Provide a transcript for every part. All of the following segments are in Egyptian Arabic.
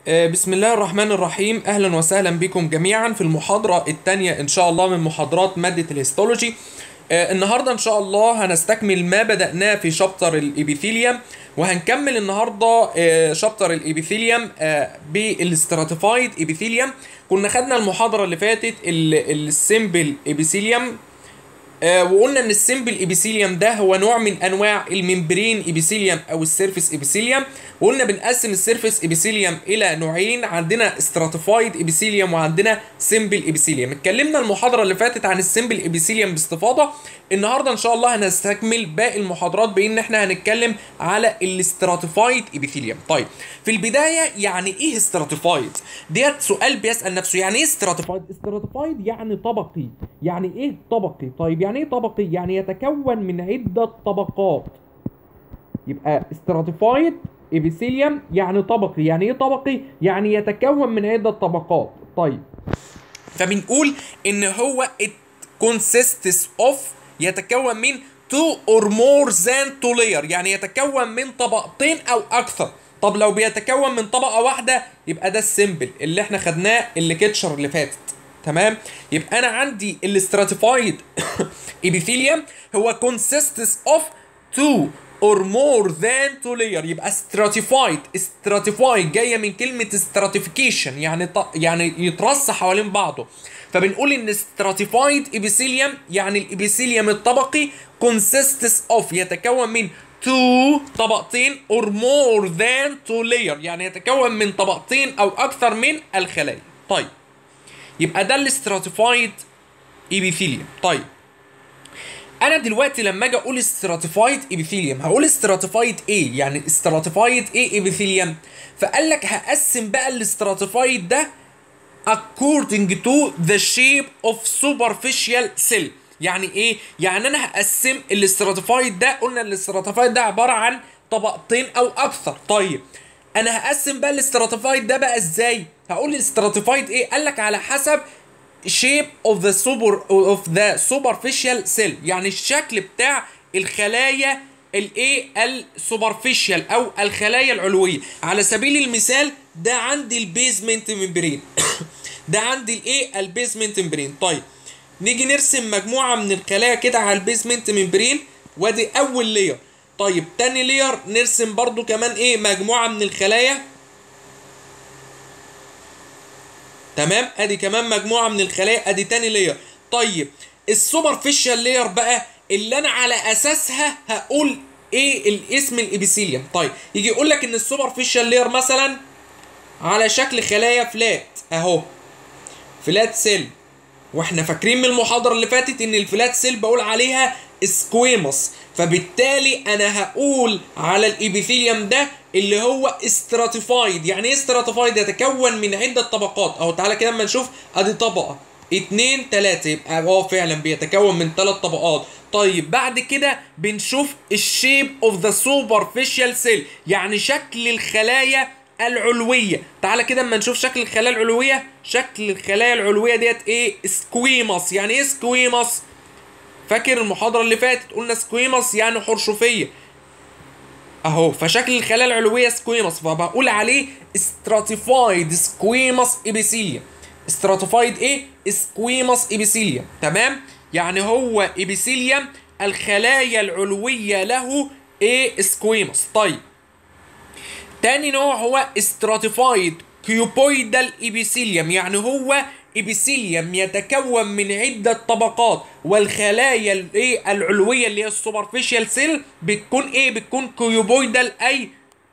آه، بسم الله الرحمن الرحيم اهلا وسهلا بكم جميعا في المحاضرة الثانية ان شاء الله من محاضرات مادة الهيستولوجي آه، النهاردة ان شاء الله هنستكمل ما بدأناه في شابتر الابيثيليوم وهنكمل النهاردة آه، شابتر الابيثيليوم بالاستراتيفايد ابيثيليوم كنا خدنا المحاضرة اللي فاتت السيمبل ابيثيليوم آه، وقلنا ان السيمبل ايبيثيليوم ده هو نوع من انواع الممبرين ايبيثيليوم او السيرفيس ايبيثيليوم وقلنا بنقسم السيرفيس ايبيثيليوم الى نوعين عندنا استراتيفايد ايبيثيليوم وعندنا سيمبل ايبيثيليوم اتكلمنا المحاضره اللي فاتت عن السيمبل ايبيثيليوم باستفاضه النهارده ان شاء الله هنستكمل باقي المحاضرات بان احنا هنتكلم على الاستراتيفايد ايبيثيليوم طيب في البدايه يعني ايه استراتيفايد ديت سؤال بيسال نفسه يعني ايه استراتيفايد استراتيفايد يعني طبقي يعني ايه طبقي طيب يعني ايه طبقي يعني يتكون من عده طبقات يبقى استراتيفايد ايبيثيليوم يعني طبقي يعني ايه طبقي يعني يتكون من عده طبقات طيب فبنقول ان هو it consists of يتكون من two or more than two layer يعني يتكون من طبقتين او اكثر طب لو بيتكون من طبقه واحده يبقى ده السيمبل اللي احنا خدناه الليكتشر اللي فاتت تمام يبقى انا عندي الاستراتيفايد ابيثيليوم هو consists of two or more than two layer يبقى stratified stratified جايه من كلمه stratification يعني ط... يعني يترص حوالين بعضه فبنقول ان stratified epithelium يعني الابيثيليوم الطبقي consists of يتكون من two طبقتين or more than two layer يعني يتكون من طبقتين او اكثر من الخلايا طيب يبقى ده الاستراتيفايد ايبيثيليوم طيب انا دلوقتي لما اجي اقول استراتيفايد ايبيثيليوم هقول استراتيفايد ايه يعني استراتيفايد ايه ايبيثيليوم فقال لك هقسم بقى الاستراتيفايد ده according to the shape of superficial cell يعني ايه يعني انا هقسم الاستراتيفايد ده قلنا الاستراتيفايد ده عباره عن طبقتين او اكثر طيب انا هقسم بقى الاستراتيفايد ده بقى ازاي هقول الاستراتيفايد ايه قال لك على حسب shape of the super of the superficial cell يعني الشكل بتاع الخلايا الايه السوبرفيشال او الخلايا العلويه على سبيل المثال ده عندي البيزمنت ممبرين ده عندي الايه البيزمنت ممبرين طيب نيجي نرسم مجموعه من الخلايا كده على البيزمنت ممبرين وادي اول لير طيب تاني لير نرسم برضو كمان ايه مجموعه من الخلايا تمام ادي كمان مجموعه من الخلايا ادي تاني لير طيب السوبرفيشال لير بقى اللي انا على اساسها هقول ايه الاسم الابيثيليوم طيب يجي يقول لك ان السوبرفيشال لير مثلا على شكل خلايا فلات اهو فلات سيل واحنا فاكرين من المحاضره اللي فاتت ان الفلات سيل بقول عليها سكويموس فبالتالي انا هقول على الابيثيليوم ده اللي هو استراتيفايد يعني ايه استراتيفايد يتكون من عده طبقات اهو تعالى كده اما نشوف ادي طبقه اتنين تلاتة يبقى هو فعلا بيتكون من ثلاث طبقات طيب بعد كده بنشوف الشيب اوف ذا سوبرفيشال سيل يعني شكل الخلايا العلويه تعالى كده اما نشوف شكل الخلايا العلويه شكل الخلايا العلويه ديت ايه سكويموس يعني ايه سكويموس فاكر المحاضره اللي فاتت قلنا سكويموس يعني حرشفيه اهو فشكل الخلايا العلويه سكويموس فبقول عليه stratified سكويموس ابيثيليوم stratified ايه سكويموس ابيثيليوم تمام يعني هو ابيثيليوم الخلايا العلويه له ايه سكويموس طيب تاني نوع هو stratified كيوبويدال ابيثيليوم يعني هو ابيثيليوم يتكون من عدة طبقات والخلايا الايه العلوية اللي هي السوبرفيشال سيل بتكون ايه بتكون كيوبويدال اي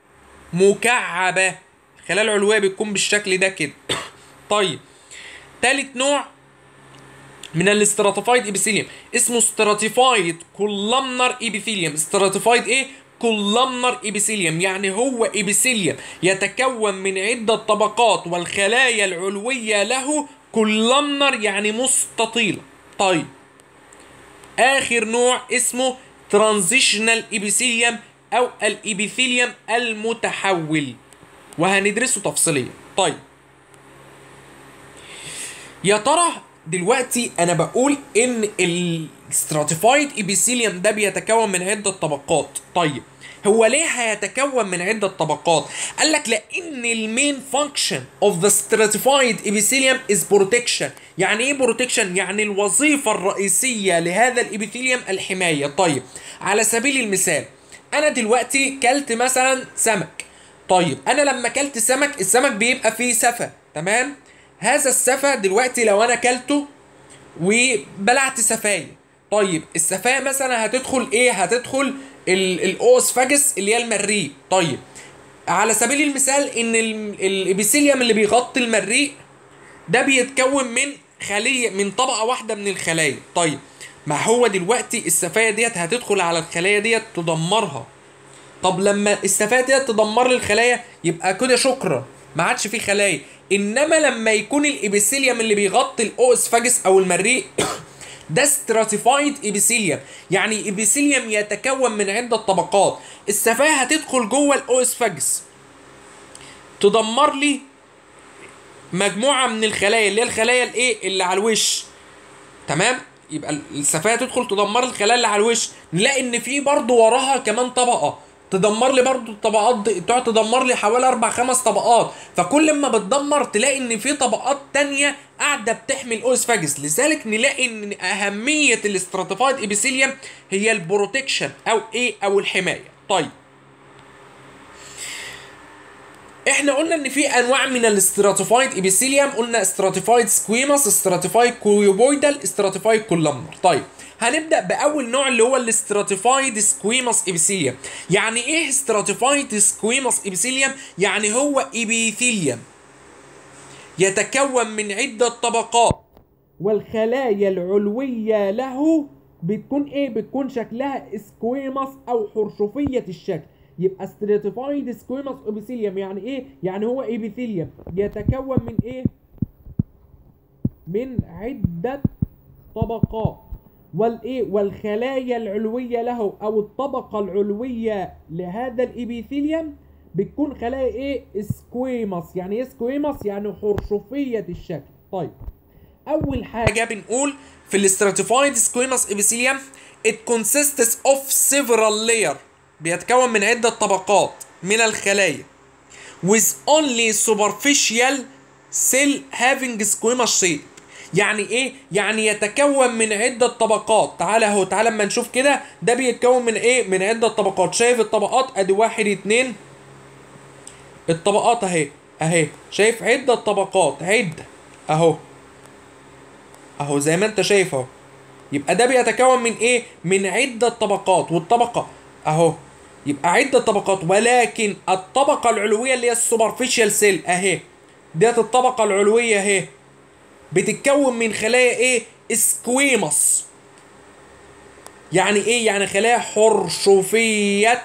مكعبة الخلايا العلوية بتكون بالشكل ده كده طيب تالت نوع من الاستراتيفايد ابيثيليوم اسمه استراتيفايد كولامنر ابيثيليوم استراتيفايد ايه كولامنر ابيثيليوم يعني هو ابيثيليوم يتكون من عدة طبقات والخلايا العلوية له كولامنر يعني مستطيلة طيب آخر نوع اسمه ترانزيشنال ابيثيليوم أو الابيثيليوم المتحول وهندرسه تفصيليا طيب يا ترى دلوقتي انا بقول ان الستراتيفايد ايبيثيليوم ده بيتكون من عده طبقات طيب هو ليه هيتكون من عده طبقات قال لك لان المين فانكشن اوف ذا stratified epithelium از بروتكشن يعني ايه بروتكشن يعني الوظيفه الرئيسيه لهذا الابيثيليوم الحمايه طيب على سبيل المثال انا دلوقتي كلت مثلا سمك طيب انا لما كلت سمك السمك بيبقى فيه سفه تمام هذا السفه دلوقتي لو انا كلته وبلعت سفايه طيب السفايه مثلا هتدخل ايه هتدخل الاوسفاجس اللي هي المريء طيب على سبيل المثال ان ال- الابيثيليوم اللي بيغطي المريء ده بيتكون من خليه من طبقه واحده من الخلايا طيب ما هو دلوقتي السفايه ديت هتدخل على الخلايا ديت تدمرها طب لما السفايه ديت تدمر لي الخلايا يبقى كده شكرا ما عادش فيه خلايا انما لما يكون الابيثيليوم اللي بيغطي الاوسفاجس او المريء ده ستراتيفايد ابيثيليوم يعني ابيثيليوم يتكون من عده طبقات السفايه هتدخل جوه الاوسفاجس تدمر لي مجموعه من الخلايا اللي هي الخلايا الايه اللي على الوش تمام يبقى السفايه تدخل تدمر الخلايا اللي على الوش نلاقي ان في برضه وراها كمان طبقه تدمر لي برضه الطبقات دي تقعد تدمر لي حوالي اربع خمس طبقات فكل ما بتدمر تلاقي ان في طبقات تانية قاعده بتحمي الاوسفاجس لذلك نلاقي ان اهميه الاستراتيفايد ابيثيليوم هي البروتكشن او ايه او الحمايه طيب احنا قلنا ان في انواع من الاستراتيفايد ابيثيليوم قلنا استراتيفايد سكويماس استراتيفايد كويوبويدال استراتيفايد كولامنر طيب هنبدا باول نوع اللي هو الاستراتيفايد سكويماس ابيثيليوم يعني ايه استراتيفايد سكويماس ابيثيليوم يعني هو ابيثيليوم يتكون من عده طبقات والخلايا العلويه له بتكون ايه بتكون شكلها سكويماس او حرشفيه الشكل يبقى ستراتيفايد سكويماس ابيثيليوم يعني ايه يعني هو ابيثيليوم يتكون من ايه من عده طبقات والايه والخلايا العلويه له او الطبقه العلويه لهذا الابيثيليوم بتكون خلايا ايه سكويماس يعني ايه سكويماس يعني حرشفيه الشكل طيب اول حاجه بنقول في الاستراتيفايد سكويماس ابيثيليوم it consists of several layer بيتكون من عده طبقات من الخلايا with only superficial cell having squamous shape يعني ايه يعني يتكون من عده طبقات تعالى اهو تعالى اما نشوف كده ده بيتكون من ايه من عده طبقات شايف الطبقات ادي واحد اتنين الطبقات اهي اهي شايف عده طبقات عده اهو اهو زي ما انت شايف اهو يبقى ده بيتكون من ايه من عده طبقات والطبقه اهو يبقى عده طبقات ولكن الطبقه العلويه اللي هي السوبرفيشال سيل اهي ديت الطبقه العلويه اهي بتتكون من خلايا ايه سكويموس يعني ايه يعني خلايا حرشفيه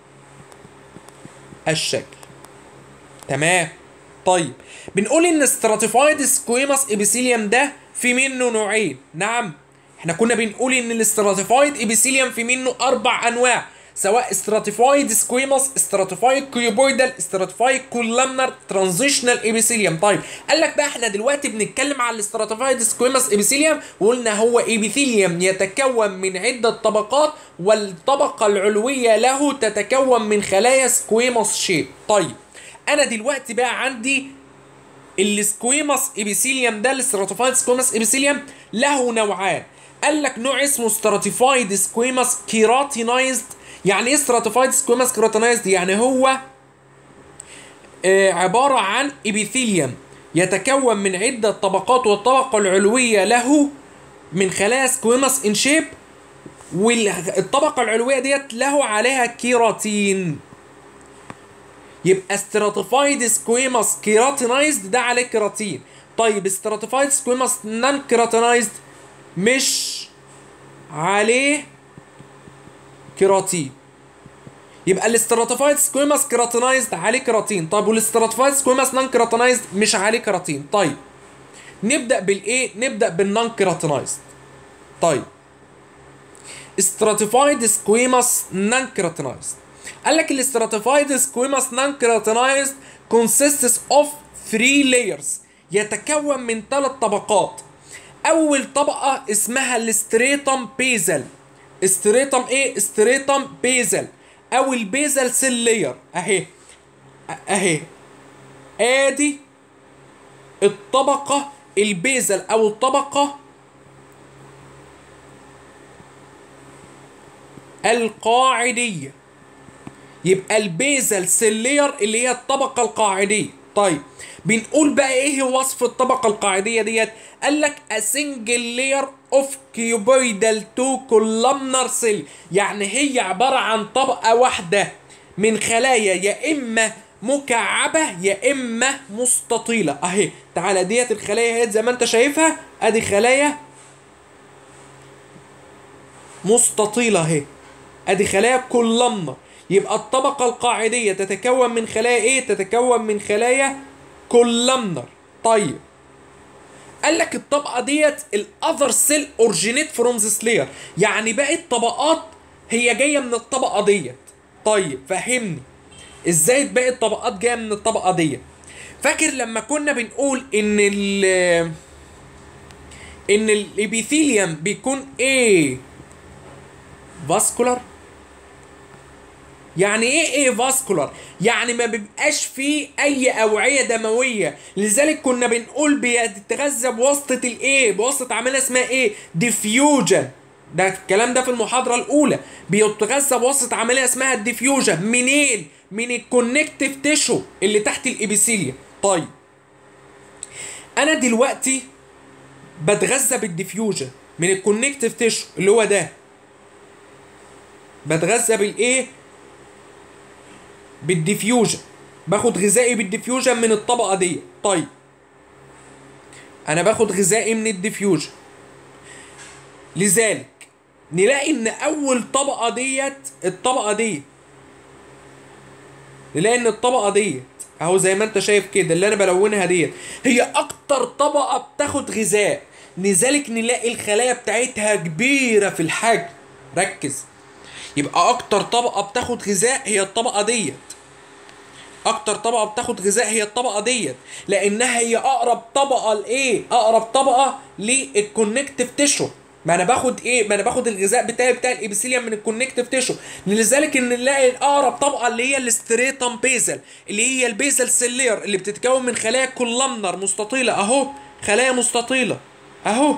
الشكل تمام طيب بنقول ان استراتيفايد سكويموس ابيثيليوم ده في منه نوعين نعم احنا كنا بنقول ان الاستراتيفايد ابيثيليوم في منه اربع انواع سواء استراتيفايد سكويموس استراتيفايد كيوبويدال استراتيفايد كولامنر ترانزيشنال ابيثيليوم طيب قال لك بقى احنا دلوقتي بنتكلم على الاستراتيفايد سكويموس ابيثيليوم وقلنا هو ابيثيليوم يتكون من عده طبقات والطبقه العلويه له تتكون من خلايا سكويموس شيب طيب انا دلوقتي بقى عندي السكويموس ابيثيليوم ده الاستراتيفايد سكويموس ابيثيليوم له نوعان قال لك نوع اسمه ستراتيفايد سكويموس كيراتينايزد يعني ايه ستراتيفايد سكويموس كيراتينايزد يعني هو آه عبارة عن ابيثيليوم يتكون من عدة طبقات والطبقة العلوية له من خلايا سكويموس ان شيب والطبقة العلوية ديت له عليها كيراتين يبقى ستراتيفايد سكويموس كيراتينايزد ده عليه كيراتين طيب ستراتيفايد سكويموس نان كيراتينايزد مش عليه كيراتين يبقى الاستراتيفايد سكويماس كيراتينايزد عليه كيراتين طيب والاستراتيفايد سكويماس نان كيراتينايزد مش عليه كيراتين طيب نبدا بالايه نبدا بالنان كيراتينايزد طيب استراتيفايد سكويماس نان كيراتينايزد قال لك الاستراتيفايد سكويماس نان كيراتينايزد consists of three layers يتكون من ثلاث طبقات اول طبقه اسمها الاستريتم بيزل استريتم ايه استريتم بيزل او البيزل سيل لير اهي اهي ادي الطبقه البيزل او الطبقه القاعديه يبقى البيزل سيلير اللي هي الطبقه القاعديه طيب بنقول بقى ايه وصف الطبقه القاعديه ديت قال لك a single layer of cuboidal to columnar cell يعني هي عباره عن طبقه واحده من خلايا يا اما مكعبه يا اما مستطيله اهي تعالى ديت الخلايا اهي زي ما انت شايفها ادي خلايا مستطيله اهي ادي خلايا كولمنر يبقى الطبقه القاعديه تتكون من خلايا ايه تتكون من خلايا كولمنر طيب قال لك الطبقه ديت الاذر سيل اورجينيت فروم ذس لاير يعني باقي الطبقات هي جايه من الطبقه ديت طيب فهمني ازاي باقي الطبقات جايه من الطبقه ديت فاكر لما كنا بنقول ان ال ان الابيثيليوم بيكون ايه فاسكولار يعني ايه ايه فاسكولار يعني ما بيبقاش فيه اي اوعيه دمويه لذلك كنا بنقول بيتغذى بواسطه الايه بواسطه عمليه اسمها ايه ديفيوجن ده الكلام ده في المحاضره الاولى بيتغذى بواسطه عمليه اسمها الديفيوجن منين من الكونكتيف تيشو اللي تحت الابيثيليا طيب انا دلوقتي بتغذى بالديفيوجن من الكونكتيف تيشو اللي هو ده بتغذى بالايه بالديفيوجن باخد غذائي بالديفيوجن من الطبقه دي طيب انا باخد غذائي من الديفيوجن لذلك نلاقي ان اول طبقه ديت الطبقه دي نلاقي ان الطبقه ديت اهو زي ما انت شايف كده اللي انا بلونها ديت هي اكتر طبقه بتاخد غذاء لذلك نلاقي الخلايا بتاعتها كبيره في الحجم ركز يبقى اكتر طبقه بتاخد غذاء هي الطبقه ديت اكتر طبقه بتاخد غذاء هي الطبقه ديت لانها هي اقرب طبقه لايه اقرب طبقه للكونكتيف تيشو ما انا باخد ايه ما انا باخد الغذاء بتاعي بتاع الابيثيليوم من الكونكتيف تيشو لذلك ان نلاقي اقرب طبقه اللي هي الاستريتم بيزل اللي هي البيزل سيلير اللي بتتكون من خلايا كولمنر مستطيله اهو خلايا مستطيله اهو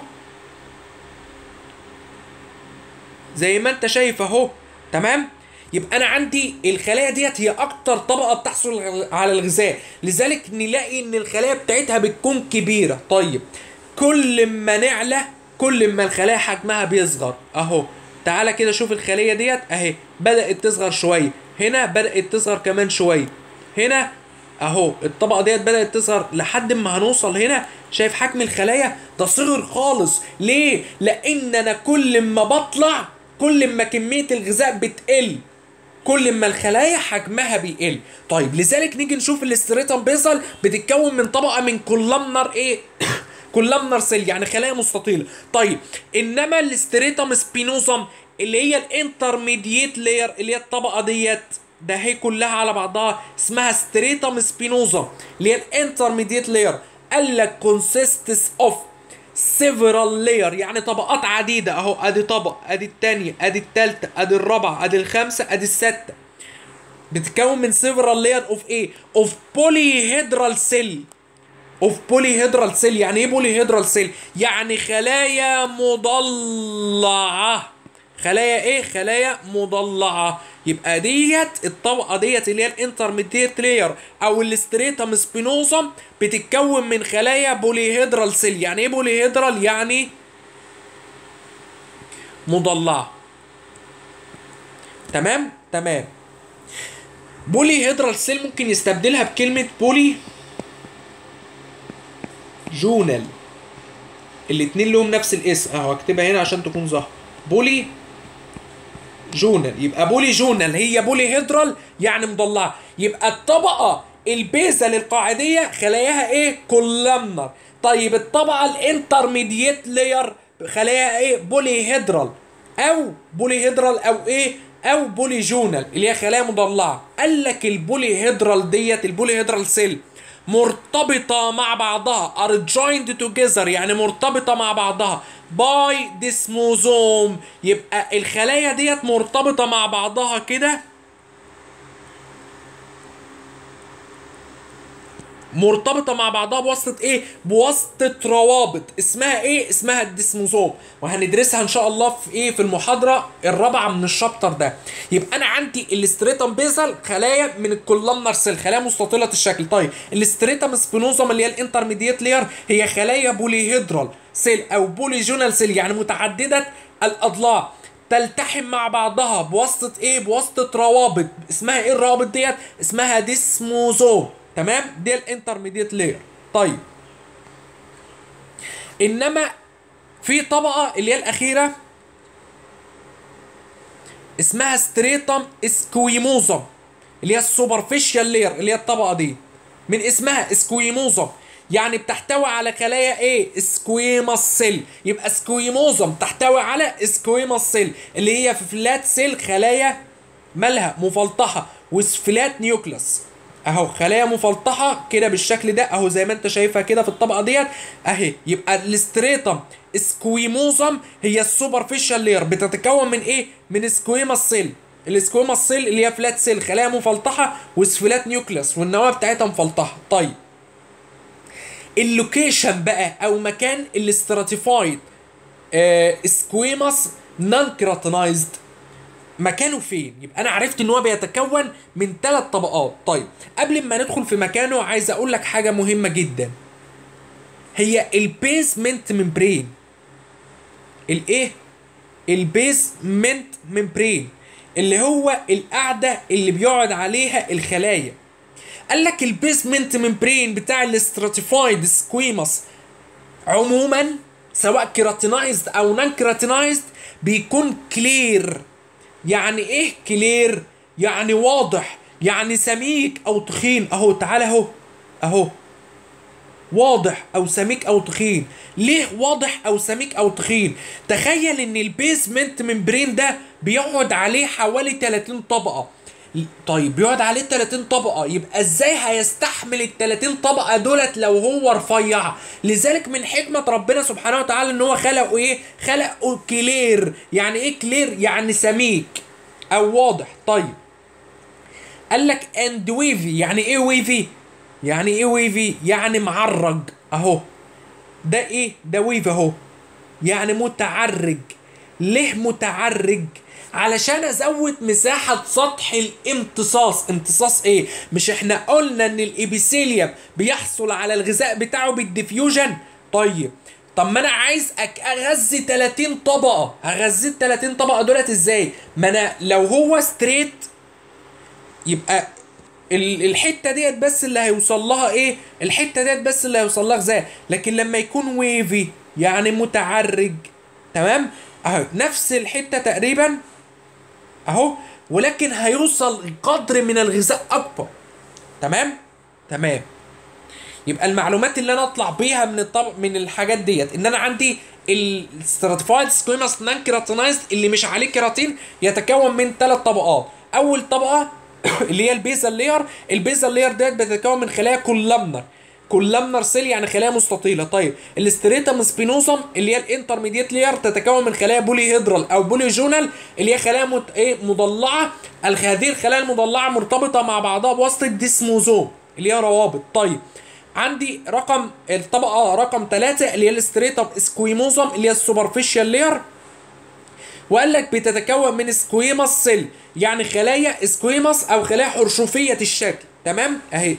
زي ما انت شايف اهو تمام يبقى انا عندي الخلايا ديت هي اكتر طبقه بتحصل على الغذاء لذلك نلاقي ان الخلايا بتاعتها بتكون كبيره طيب كل ما نعلى كل ما الخلايا حجمها بيصغر اهو تعالى كده شوف الخليه ديت اهي بدات تصغر شويه هنا بدات تصغر كمان شويه هنا اهو الطبقه ديت بدات تصغر لحد ما هنوصل هنا شايف حجم الخلايا ده صغر خالص ليه لان انا كل ما بطلع كل ما كميه الغذاء بتقل كل ما الخلايا حجمها بيقل طيب لذلك نيجي نشوف الاستريتم بيزل بتتكون من طبقه من كولمنر ايه كولمنر سيل يعني خلايا مستطيله طيب انما الاستريتم سبينوزم اللي هي الانترميديت لاير اللي هي الطبقه ديت ده هي كلها على بعضها اسمها ستريتم سبينوزا اللي هي الانترميديت لاير قال لك consists of several layer يعني طبقات عديدة اهو ادي طبق ادي التانية ادي التالتة ادي الرابعة ادي الخامسة ادي الستة بتتكون من several layer of ايه of polyhedral cell of polyhedral cell يعني ايه polyhedral cell يعني خلايا مضلعة خلايا ايه خلايا مضلعة يبقى ديت الطبقة ديت اللي هي الانترميديت لاير او الاستريتم سبينوزم بتتكون من خلايا بوليهيدرال سيل يعني ايه بوليهيدرال يعني مضلعة تمام تمام بوليهيدرال سيل ممكن يستبدلها بكلمة بولي جونال الاتنين لهم نفس الاسم اهو اكتبها هنا عشان تكون ظاهرة بولي جونال يبقى بولي جونال هي بولي هيدرال يعني مضلعه يبقى الطبقه البيزل القاعديه خلاياها ايه كولمنر طيب الطبقه الانترميديت لاير خلاياها ايه بولي هيدرال او بولي هيدرال او ايه او بولي جونال اللي هي خلايا مضلعه قال لك البولي هيدرال ديت البولي هيدرال سيل مرتبطة مع بعضها are joined together يعني مرتبطة مع بعضها by desmosome يبقى الخلايا ديت مرتبطة مع بعضها كده مرتبطة مع بعضها بواسطة ايه؟ بواسطة روابط اسمها ايه؟ اسمها الديسموزوم وهندرسها ان شاء الله في ايه؟ في المحاضرة الرابعة من الشابتر ده يبقى انا عندي الاستريتم بيزل خلايا من الكولامنر سيل خلايا مستطيلة الشكل طيب الاستريتم سبينوزم اللي هي الانترميديت لير هي خلايا بوليهيدرال سيل او بوليجونال سيل يعني متعددة الاضلاع تلتحم مع بعضها بواسطة ايه؟ بواسطة روابط اسمها ايه الروابط ديت؟ اسمها ديسموزوم تمام دي الانترميديت لاير طيب انما في طبقه اللي هي الاخيره اسمها ستريتم اسكويموزم اللي هي السوبرفيشال لاير اللي هي الطبقه دي من اسمها اسكويموزم يعني بتحتوي على خلايا ايه سكويماس سيل يبقى سكويموزم تحتوي على سكويماس سيل اللي هي في فلات سيل خلايا مالها مفلطحه وسفلات نيوكلس اهو خلايا مفلطحه كده بالشكل ده اهو زي ما انت شايفها كده في الطبقه ديت اهي يبقى الاستريتم سكويموزم هي السوبرفيشال لير بتتكون من ايه من سكويماس سيل السكويماس سيل اللي هي فلات سيل خلايا مفلطحه وسفلات نيوكليس والنواه بتاعتها مفلطحه طيب اللوكيشن بقى او مكان الاستراتيفايد آه سكويماس نون كراتينايزد مكانه فين يبقى انا عرفت ان هو بيتكون من ثلاث طبقات طيب قبل ما ندخل في مكانه عايز اقول لك حاجه مهمه جدا هي البيزمنت ممبرين الايه البيزمنت ممبرين اللي هو القاعده اللي بيقعد عليها الخلايا قال لك البيزمنت ممبرين بتاع الاستراتيفايد سكويماس عموما سواء كيراتينايزد او نون كيراتينايزد بيكون كلير يعني ايه كلير يعني واضح يعني سميك او تخين اهو تعالى اهو اهو واضح او سميك او تخين ليه واضح او سميك او تخين تخيل ان البيزمنت ممبرين ده بيقعد عليه حوالي 30 طبقه طيب بيقعد عليه 30 طبقة يبقى ازاي هيستحمل ال 30 طبقة دولت لو هو رفيع لذلك من حكمة ربنا سبحانه وتعالى ان هو خلقه ايه خلقه كلير يعني ايه كلير يعني سميك او واضح طيب قال لك اند ويفي يعني ايه ويفي يعني ايه ويفي يعني معرج اهو ده ايه ده ويف اهو يعني متعرج ليه متعرج علشان ازود مساحة سطح الامتصاص امتصاص ايه مش احنا قلنا ان الابيثيليوم بيحصل على الغذاء بتاعه بالديفيوجن طيب طب ما انا عايز اغذي 30 طبقة هغذي ال 30 طبقة دولت ازاي ما انا لو هو ستريت يبقى الحته ديت بس اللي هيوصل لها ايه الحته ديت بس اللي هيوصل لها غذاء لكن لما يكون ويفي يعني متعرج تمام اهو نفس الحته تقريبا اهو ولكن هيوصل قدر من الغذاء اكبر تمام تمام يبقى المعلومات اللي انا اطلع بيها من الطب... من الحاجات ديت ان انا عندي الستراتيفايد سكويماس نان كيراتينايزد اللي مش عليه كيراتين يتكون من ثلاث طبقات اول طبقه اللي هي البيزل لير البيزل لير ديت بتتكون من خلايا كولامنر كولامنر سيل يعني خلايا مستطيله طيب الاستريتم سبينوسم اللي هي الانترميديت لير تتكون من خلايا بولي هيدرال او بولي جونال اللي هي خلايا مت... ايه مضلعه هذه الخلايا المضلعه مرتبطه مع بعضها بواسطه ديسموزوم اللي هي روابط طيب عندي رقم الطبقه رقم ثلاثة اللي هي الاستريتم سكويموزم اللي هي السوبرفيشال لير وقال لك بتتكون من سكويماس سيل يعني خلايا سكويماس او خلايا حرشوفيه الشكل تمام اهي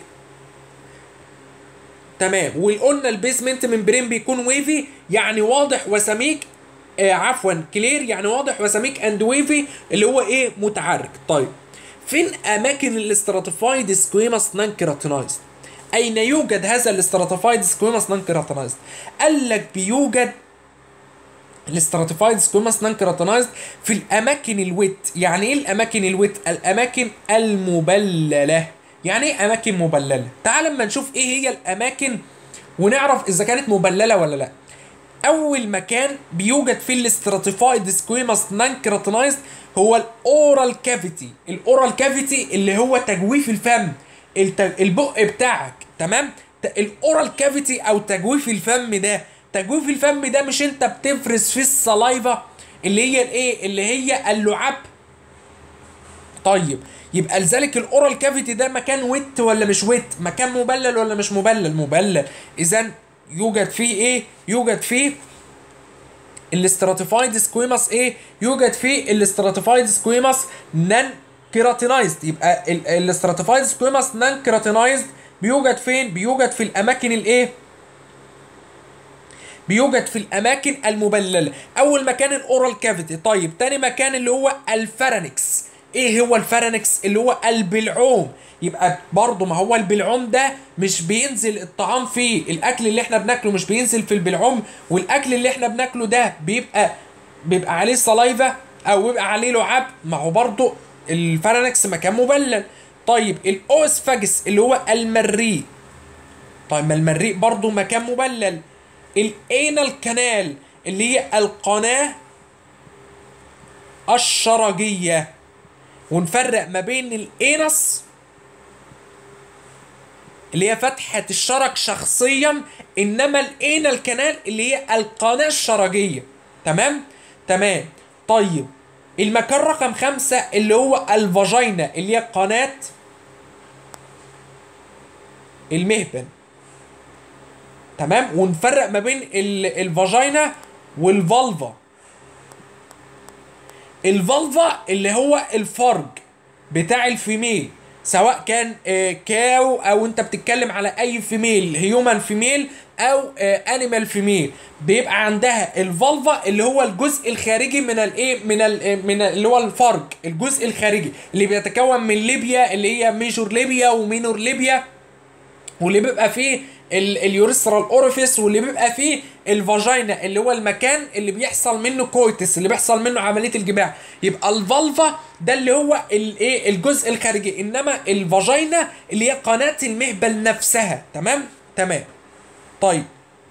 تمام وقلنا البيزمنت ممبرين بيكون ويفي يعني واضح وسميك آه عفوا كلير يعني واضح وسميك اند ويفي اللي هو ايه متعرج طيب فين اماكن الاستراتيفايد سكويماس نان كيراتينايزد اين يوجد هذا الاستراتيفايد سكويماس نان كيراتينايزد قال لك بيوجد الاستراتيفايد سكويماس نان كيراتينايزد في الاماكن الويت يعني ايه الاماكن الويت الاماكن المبلله يعني ايه اماكن مبلله تعال اما نشوف ايه هي الاماكن ونعرف اذا كانت مبلله ولا لا اول مكان بيوجد فيه الاستراتيفايد سكويماس نان كيراتينايزد هو الاورال كافيتي الاورال كافيتي اللي هو تجويف الفم الت- البق بتاعك تمام ت- الاورال كافيتي او تجويف الفم ده تجويف الفم ده مش انت بتفرز فيه السلايفا اللي هي الايه اللي هي اللعاب طيب يبقى لذلك الاورال كافيتي ده مكان ويت ولا مش ويت مكان مبلل ولا مش مبلل مبلل اذا يوجد فيه ايه يوجد فيه الاستراتيفايد سكويماس ايه يوجد فيه الاستراتيفايد سكويماس نان كيراتينايزد يبقى الاستراتيفايد سكويماس نان كيراتينايزد بيوجد فين بيوجد في الاماكن الايه بيوجد في الاماكن المبلله اول مكان الاورال كافيتي طيب تاني مكان اللي هو الفرنكس ايه هو الفرنكس اللي هو البلعوم يبقى برضه ما هو البلعوم ده مش بينزل الطعام فيه الاكل اللي احنا بناكله مش بينزل في البلعوم والاكل اللي احنا بناكله ده بيبقى بيبقى عليه سلايفا او بيبقى عليه لعاب ما هو برضه الفرنكس مكان مبلل طيب الاوسفاجس اللي هو المريء طيب ما المريء برضه مكان مبلل الانال كانال اللي هي القناه الشرجيه ونفرق ما بين الانس اللي هي فتحة الشرج شخصيا انما الانال كانال اللي هي القناة الشرجية تمام تمام طيب المكان رقم خمسة اللي هو الفاجينا اللي هي قناة المهبل تمام ونفرق ما بين ال- الفاجينا والفالفا الفالفا اللي هو الفرج بتاع الفيميل سواء كان آه، كاو او انت بتتكلم على اي فيميل هيومن فيميل او انيمال فيميل بيبقى عندها الفالفا اللي هو الجزء الخارجي من الايه من ال من ال- اللي هو الفرج الجزء الخارجي اللي بيتكون من ليبيا اللي هي ميجور ليبيا ومينور ليبيا واللي بيبقى فيه ال- اليوريثرال اوريفيس واللي بيبقى فيه الفاجينا اللي هو المكان اللي بيحصل منه كويتس اللي بيحصل منه عمليه الجماع يبقى الفالفا ده اللي هو الايه الجزء الخارجي انما الفاجينا اللي هي قناه المهبل نفسها تمام تمام طيب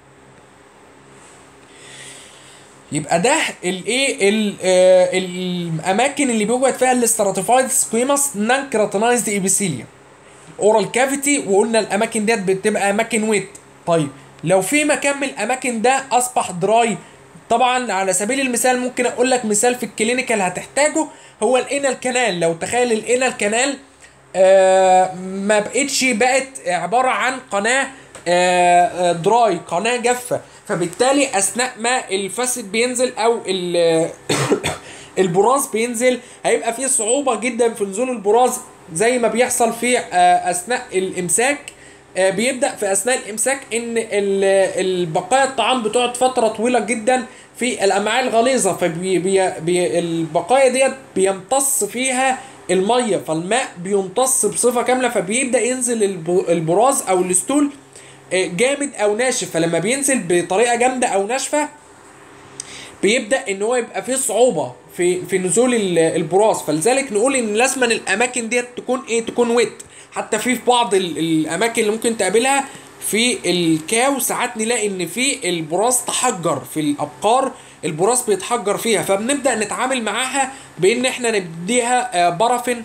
يبقى ده الايه ال- آه، الاماكن اللي بيوجد فيها الاستراتيفايد سكويماس نان كراتينايزد ايبيثيليوم اورال كافيتي وقلنا الاماكن ديت بتبقى اماكن ويت طيب لو في مكان من الاماكن ده اصبح دراي طبعا على سبيل المثال ممكن اقول لك مثال في الكلينيكال هتحتاجه هو الانال كانال لو تخيل الانال كانال آه ما بقتش بقت عباره عن قناه آه آه، دراي قناه جافه فبالتالي اثناء ما الفاسد بينزل او ال- البراز بينزل هيبقى فيه صعوبة جدا في نزول البراز زي ما بيحصل في آه، أثناء الإمساك آه، بيبدأ في أثناء الإمساك إن ال- البقايا الطعام بتقعد فترة طويلة جدا في الأمعاء الغليظة فالبقايا ديت بيمتص فيها المية فالماء بيمتص بصفة كاملة فبيبدأ ينزل الب- البراز أو الستول آه، جامد أو ناشف فلما بينزل بطريقة جامدة أو ناشفة بيبدا ان هو يبقى فيه صعوبه في في نزول ال- البراز فلذلك نقول ان لازما الاماكن ديت تكون ايه تكون ويت حتى في في بعض ال- الاماكن اللي ممكن تقابلها في الكاو ساعات نلاقي ان في البراز تحجر في الابقار البراز بيتحجر فيها فبنبدا نتعامل معاها بان احنا نديها آه، بارافين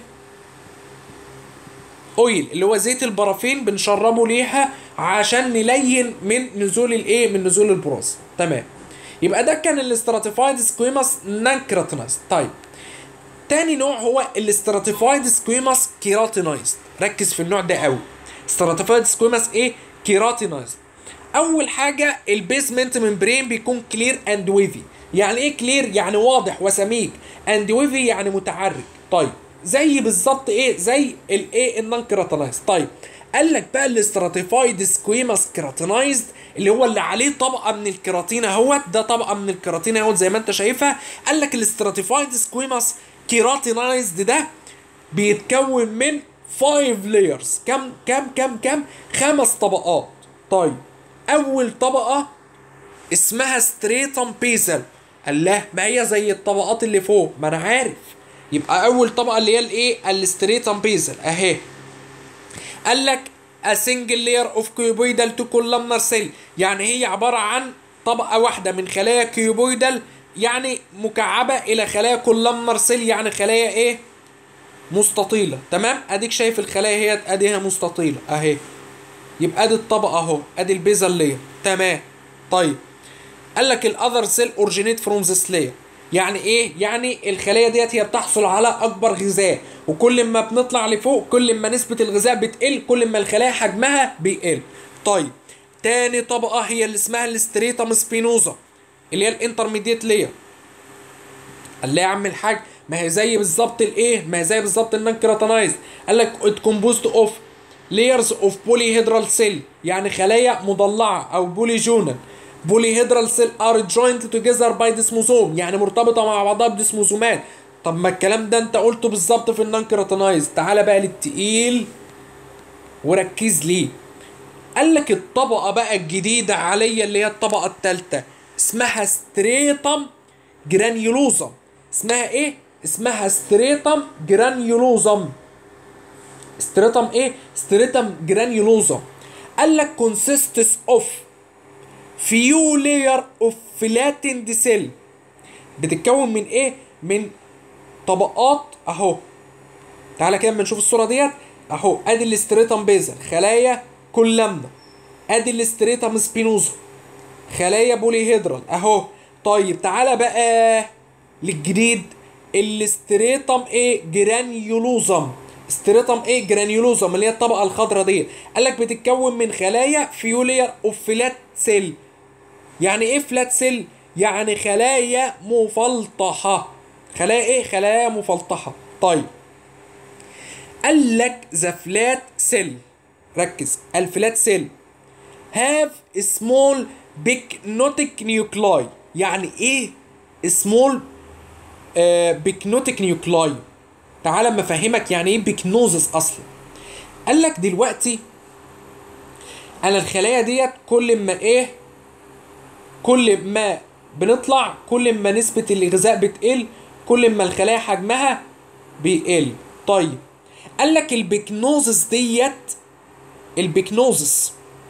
اويل اللي هو زيت البرافين بنشربه ليها عشان نلين من نزول الايه من نزول البراز تمام يبقى ده كان الاستراتيفايد سكويماس نان كيراتينايز طيب تاني نوع هو الاستراتيفايد سكويماس كيراتينايز ركز في النوع ده قوي استراتيفايد سكويماس ايه كيراتينايز اول حاجه البيسمنت ممبرين بيكون كلير اند ويفي يعني ايه كلير يعني واضح وسميك اند ويفي يعني متعرج طيب زي بالظبط ايه زي الايه النون كيراتينايز طيب قال لك بقى الاستراتيفايد سكويماس كيراتينايزد اللي هو اللي عليه طبقه من الكيراتين اهوت ده طبقه من الكيراتين اهوت زي ما انت شايفها قال لك الاستراتيفايد سكويماس كيراتينايزد ده بيتكون من 5 لايرز كم كم كم كم خمس طبقات طيب اول طبقه اسمها ستريتم بيزل الله ما هي زي الطبقات اللي فوق ما انا عارف يبقى اول طبقه اللي هي الايه الستريتم بيزل اهي قال لك a single layer of cuboidal to columnar cell يعني هي عبارة عن طبقة واحدة من خلايا كيوبويدال يعني مكعبة إلى خلايا columnar cell يعني خلايا إيه؟ مستطيله تمام اديك شايف الخلايا هي اديها مستطيله اهي يبقى ادي الطبقه اهو ادي البيزل لير تمام طيب قال لك الاذر سيل اوريجينيت فروم ذس لاير يعني ايه يعني الخلايا ديت هي بتحصل على اكبر غذاء وكل ما بنطلع لفوق كل ما نسبه الغذاء بتقل كل ما الخلايا حجمها بيقل طيب تاني طبقه هي اللي اسمها الاستريتم سبينوزا اللي هي الانترميديت لاير قال لي يا عم الحاج ما هي زي بالظبط الايه ما هي زي بالظبط النانكراتانايز قال لك ات كومبوزد اوف layers اوف بوليهيدرال سيل يعني خلايا مضلعه او بوليجونال بوليهيدرال سيل ار جوينت توجذر باي ديسموزوم يعني مرتبطه مع بعضها بديسموزومات طب ما الكلام ده انت قلته بالظبط في النانكراتانايز تعالى بقى للتقيل وركز ليه قال لك الطبقه بقى الجديده عليا اللي هي الطبقه الثالثه اسمها ستريتم جرانيولوزم اسمها ايه اسمها ستريتم جرانيولوزم ستريتم ايه ستريتم جرانيولوزم قال لك consists of few layer of flattened cell بتتكون من ايه من طبقات اهو تعالى كده اما نشوف الصوره ديت اهو ادي الاستريتم بيزل خلايا كولامنا ادي الاستريتم سبينوزا خلايا بوليهيدرال اهو طيب تعالى بقى للجديد الاستريتم ايه جرانيولوزم استريتم ايه جرانيولوزم اللي هي الطبقه الخضراء دي قال لك بتتكون من خلايا فيولير اوف فلات سيل يعني ايه فلات سيل يعني خلايا مفلطحه خلايا ايه خلايا مفلطحه طيب قال لك ذا فلات سيل ركز الفلات سيل هاف سمول بيكنوتيك نيوكلاي يعني ايه سمول بيكنوتيك نيوكلاي تعال اما افهمك يعني ايه بيكنوزس اصلا قال لك دلوقتي انا الخلايا ديت كل ما ايه كل ما بنطلع كل ما نسبة الغذاء بتقل كل ما الخلايا حجمها بيقل طيب قال لك البيكنوزس ديت البيكنوزس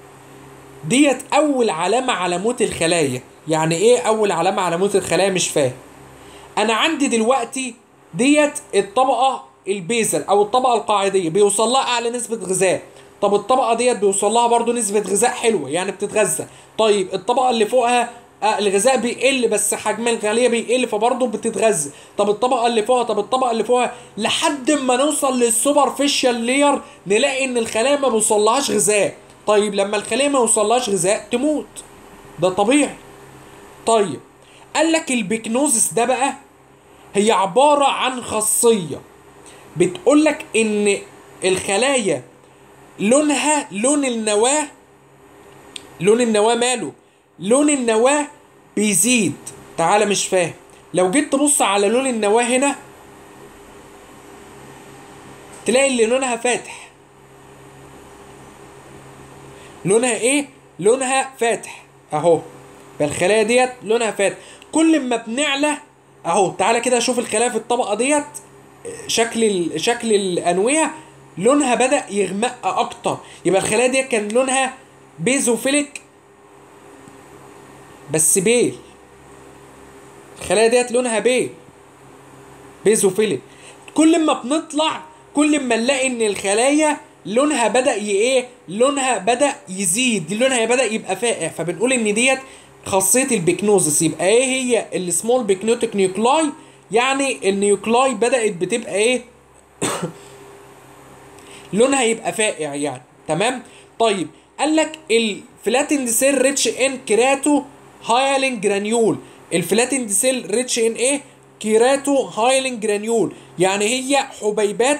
ديت اول علامة على موت الخلايا يعني ايه اول علامة على موت الخلايا مش فاهم انا عندي دلوقتي ديت الطبقة البيزل او الطبقة القاعدية بيوصل لها اعلى نسبة غذاء طب الطبقة ديت بيوصل لها برضو نسبة غذاء حلوة يعني بتتغذى طيب الطبقة اللي فوقها آه الغذاء بيقل بس حجم الخلية بيقل فبرضه بتتغذى طب الطبقة اللي فوقها طب الطبقة اللي فوقها لحد ما نوصل للسوبر فيشال لير نلاقي ان الخلايا ما بيوصلهاش غذاء طيب لما الخلية ما يوصلهاش غذاء تموت ده طبيعي طيب قال لك البيكنوزس ده بقى هي عبارة عن خاصية بتقول لك ان الخلايا لونها لون النواة لون النواة ماله لون النواة بيزيد تعالى مش فاهم لو جيت تبص على لون النواة هنا تلاقي اللي لونها فاتح لونها ايه لونها فاتح اهو فالخلايا ديت لونها فاتح كل ما بنعلى اهو تعالى كده شوف الخلايا في الطبقه ديت شكل ال... شكل الانويه لونها بدا يغمق اكتر يبقى الخلايا ديت كان لونها بيزوفيليك بس بيل الخلايا ديت لونها بيل بيزوفيليك كل ما بنطلع كل ما نلاقي ان الخلايا لونها بدا ي ايه لونها بدا يزيد لونها بدا يبقى فاقع فبنقول ان ديت خاصيه البيكنوزس يبقى ايه هي السمول بيكنوتيك نيوكلاي يعني النيوكلاي بدات بتبقى ايه لونها يبقى فاقع يعني تمام طيب قال لك الفلاتند سيل ريتش ان كيراتو هايلين جرانيول الفلاتند سيل ريتش ان ايه كيراتو هايلين جرانيول يعني هي حبيبات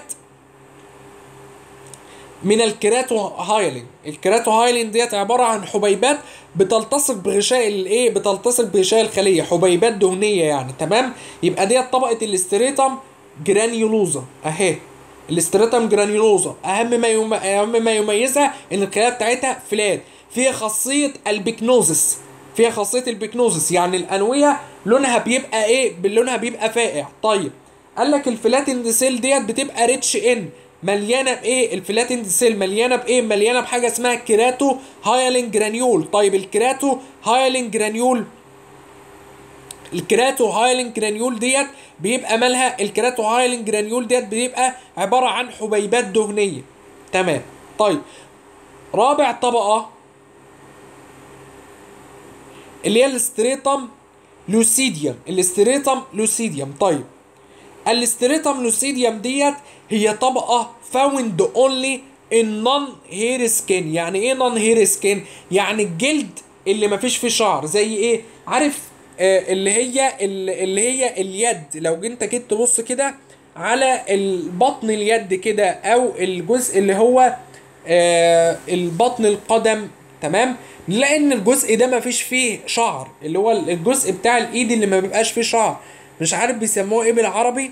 من الكيراتو هايلين الكيراتو هايلين ديت عباره عن حبيبات بتلتصق بغشاء الايه بتلتصق بغشاء الخليه حبيبات دهنيه يعني تمام يبقى ديت طبقه الاستريتم جرانيولوزا اهي الاستريتم جرانيولوزا اهم ما يم... اهم ما يميزها ان الخلايا بتاعتها فلات فيها خاصيه البيكنوزس فيها خاصيه البيكنوزس يعني الانويه لونها بيبقى ايه لونها بيبقى فاقع طيب قال لك الفلاتند سيل ديت بتبقى ريتش ان مليانه بايه الفلاتند سيل مليانه بايه مليانه بحاجه اسمها كيراتو هايلين جرانيول طيب الكيراتو هايلين جرانيول الكراتو هايلين جرانيول ديت بيبقى مالها الكراتو هايلين جرانيول ديت بيبقى عباره عن حبيبات دهنيه تمام طيب رابع طبقه اللي هي الاستريتم لوسيديوم الاستريتم لوسيديوم طيب الاستريتم لوسيديوم ديت هي طبقه فاوند اونلي ان نون هير سكين يعني ايه نون هير سكين يعني الجلد اللي مفيش فيه شعر زي ايه عارف آه اللي هي اللي هي اليد لو انت جيت تبص كده على البطن اليد كده او الجزء اللي هو آه البطن القدم تمام نلاقي ان الجزء ده مفيش فيه شعر اللي هو الجزء بتاع الايد اللي ما بيبقاش فيه شعر مش عارف بيسموه ايه بالعربي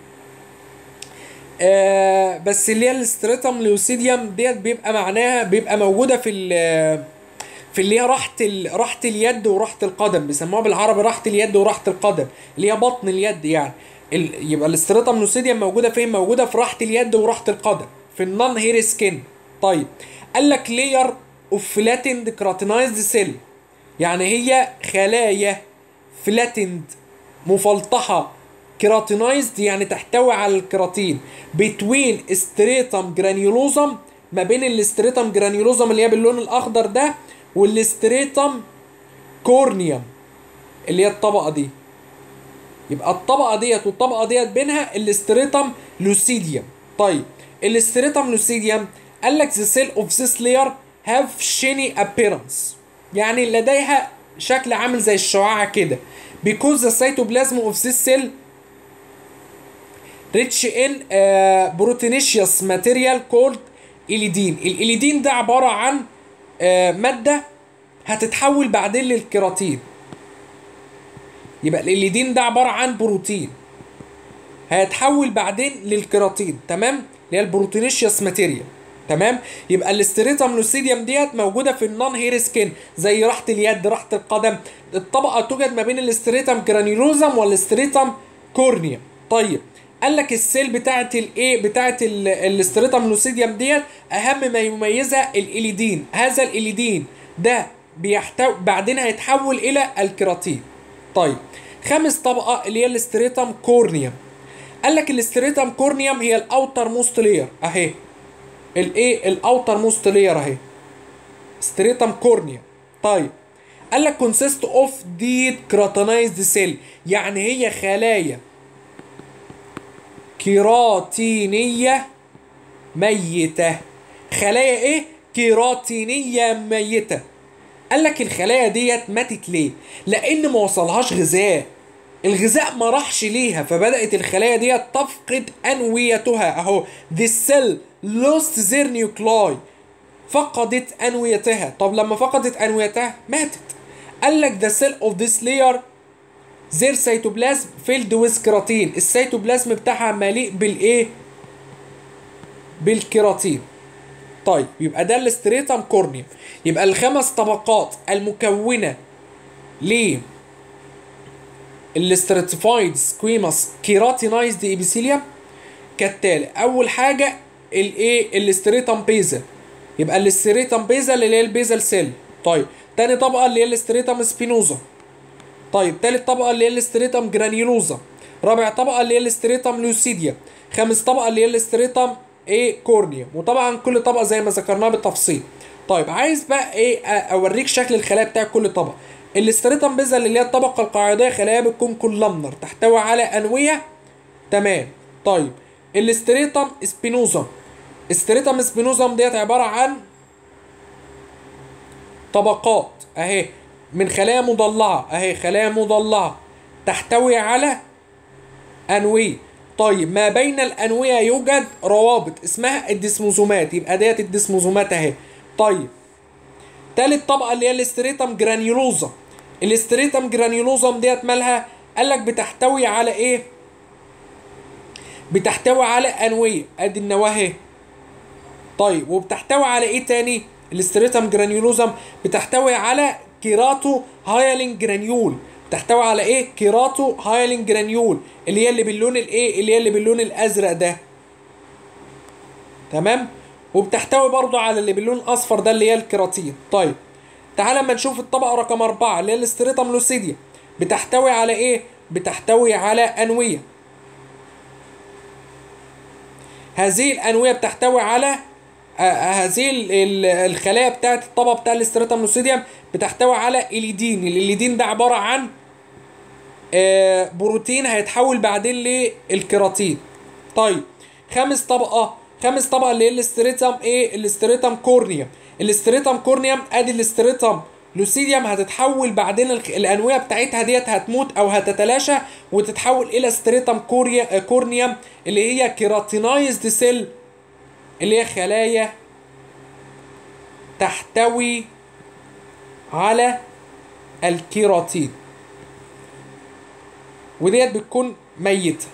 آه بس اللي هي الاستريتم لوسيديوم ديت بيبقى معناها بيبقى موجوده في في اللي هي راحه راحه اليد وراحه القدم بيسموها بالعربي راحه اليد وراحه القدم اللي هي بطن اليد يعني ال... يبقى الاستريتم لوسيديوم موجوده فين موجوده في راحه اليد وراحه القدم في النون هير سكين طيب قال لك لير اوف فلاتند كراتينايزد سيل يعني هي خلايا فلاتند مفلطحه كيراتينايزد يعني تحتوي على الكيراتين بتوين استريتم جرانيولوزم ما بين الاستريتم جرانيولوزم اللي هي باللون الاخضر ده والاستريتم كورنيوم اللي هي الطبقه دي يبقى الطبقه ديت والطبقه ديت بينها الاستريتم لوسيديوم طيب الاستريتم لوسيديوم قال لك the cell of this layer have shiny appearance يعني لديها شكل عامل زي الشعاع كده because the cytoplasm of this cell rich in uh, proteinaceous material called إليدين الإليدين ده عبارة عن uh, مادة هتتحول بعدين للكيراتين يبقى الإليدين ده عبارة عن بروتين هيتحول بعدين للكيراتين تمام اللي هي البروتينيشيوس ماتيريال تمام يبقى الاستريتم لوسيديوم ديت موجوده في النون هير سكين زي راحه اليد راحه القدم الطبقه توجد ما بين الاستريتم جرانيولوزم والاستريتم كورنيا طيب قال لك السيل بتاعت الايه بتاعت الاستريتم لوسيديوم ديت اهم ما يميزها الاليدين هذا الاليدين ده بيحتوي بعدين هيتحول الى الكيراتين طيب خامس طبقه اللي هي الاستريتم كورنيوم قال لك الاستريتم كورنيوم هي الاوتر موست لير اهي الايه الاوتر موست لير اهي ستريتم كورنيا طيب قال لك كونسيست اوف ديد كراتينايزد سيل يعني هي خلايا كيراتينيه ميته خلايا ايه كيراتينيه ميته قال لك الخلايا ديت ماتت ليه لان ما وصلهاش غذاء الغذاء ما راحش ليها فبدات الخلايا ديت تفقد انويتها اهو this cell lost their nuclei فقدت انويتها طب لما فقدت انويتها ماتت قال لك the cell of this layer their cytoplasm filled with كيراتين السيتوبلازم بتاعها مليء بالايه بالكيراتين طيب يبقى ده الاستريتم كورنيوم يبقى الخمس طبقات المكونه ل الاستراتيفايد سكويماس كيراتينايزد ايبيثيليوم كالتالي اول حاجه الايه الاستريتم بيزل يبقى الاستريتم بيزل اللي هي البيزل سيل طيب تاني طبقه اللي هي الاستريتم سبينوزا طيب تالت طبقه اللي هي الاستريتم جرانيولوزا رابع طبقه اللي هي الاستريتم لوسيديا خامس طبقه اللي هي الاستريتم ايه كورنيا وطبعا كل طبقه زي ما ذكرناها بالتفصيل طيب عايز بقى ايه اوريك شكل الخلايا بتاع كل طبقه الاستريتم بيزل اللي هي الطبقه القاعديه خلايا بتكون كولامنر تحتوي على انويه تمام طيب الاستريتم سبينوزا استريتم سبينوزم ديت عباره عن طبقات اهي من خلايا مضلعه اهي خلايا مضلعه تحتوي على انويه طيب ما بين الانويه يوجد روابط اسمها الديسموزومات يبقى ديت الديسموزومات اهي طيب تالت طبقه اللي هي الاستريتم جرانيولوزا الاستريتم جرانيولوزم ديت مالها قال لك بتحتوي على ايه بتحتوي على انويه ادي النواه اهي طيب وبتحتوي على ايه تاني الاستريتم جرانيولوزم بتحتوي على كيراتو هايلين جرانيول بتحتوي على ايه كيراتو هايلين جرانيول اللي هي اللي باللون الايه اللي هي اللي باللون الازرق ده تمام وبتحتوي برضو على اللي باللون الاصفر ده اللي هي الكيراتين طيب تعال اما نشوف الطبقه رقم أربعة اللي هي الاستريتم لوسيديا بتحتوي على ايه بتحتوي على انويه هذه الانويه بتحتوي على آه، هذه ال- ال- الخلايا بتاعت الطبقه بتاع الاستراتم لوسيديوم بتحتوي على اليدين الاليدين ده عباره عن آه، بروتين هيتحول بعدين للكيراتين طيب خامس طبقه خامس طبقه اللي هي الاستريتم ايه الاستريتم كورنيوم الاستريتم كورنيوم ادي الاستريتم لوسيديوم هتتحول بعدين الخ- الانويه بتاعتها ديت هتموت او هتتلاشى وتتحول الى ستريتم كوريا آه، كورنيوم اللي هي كيراتينايزد سيل اللي هي خلايا تحتوي على الكيراتين وديت بتكون ميتة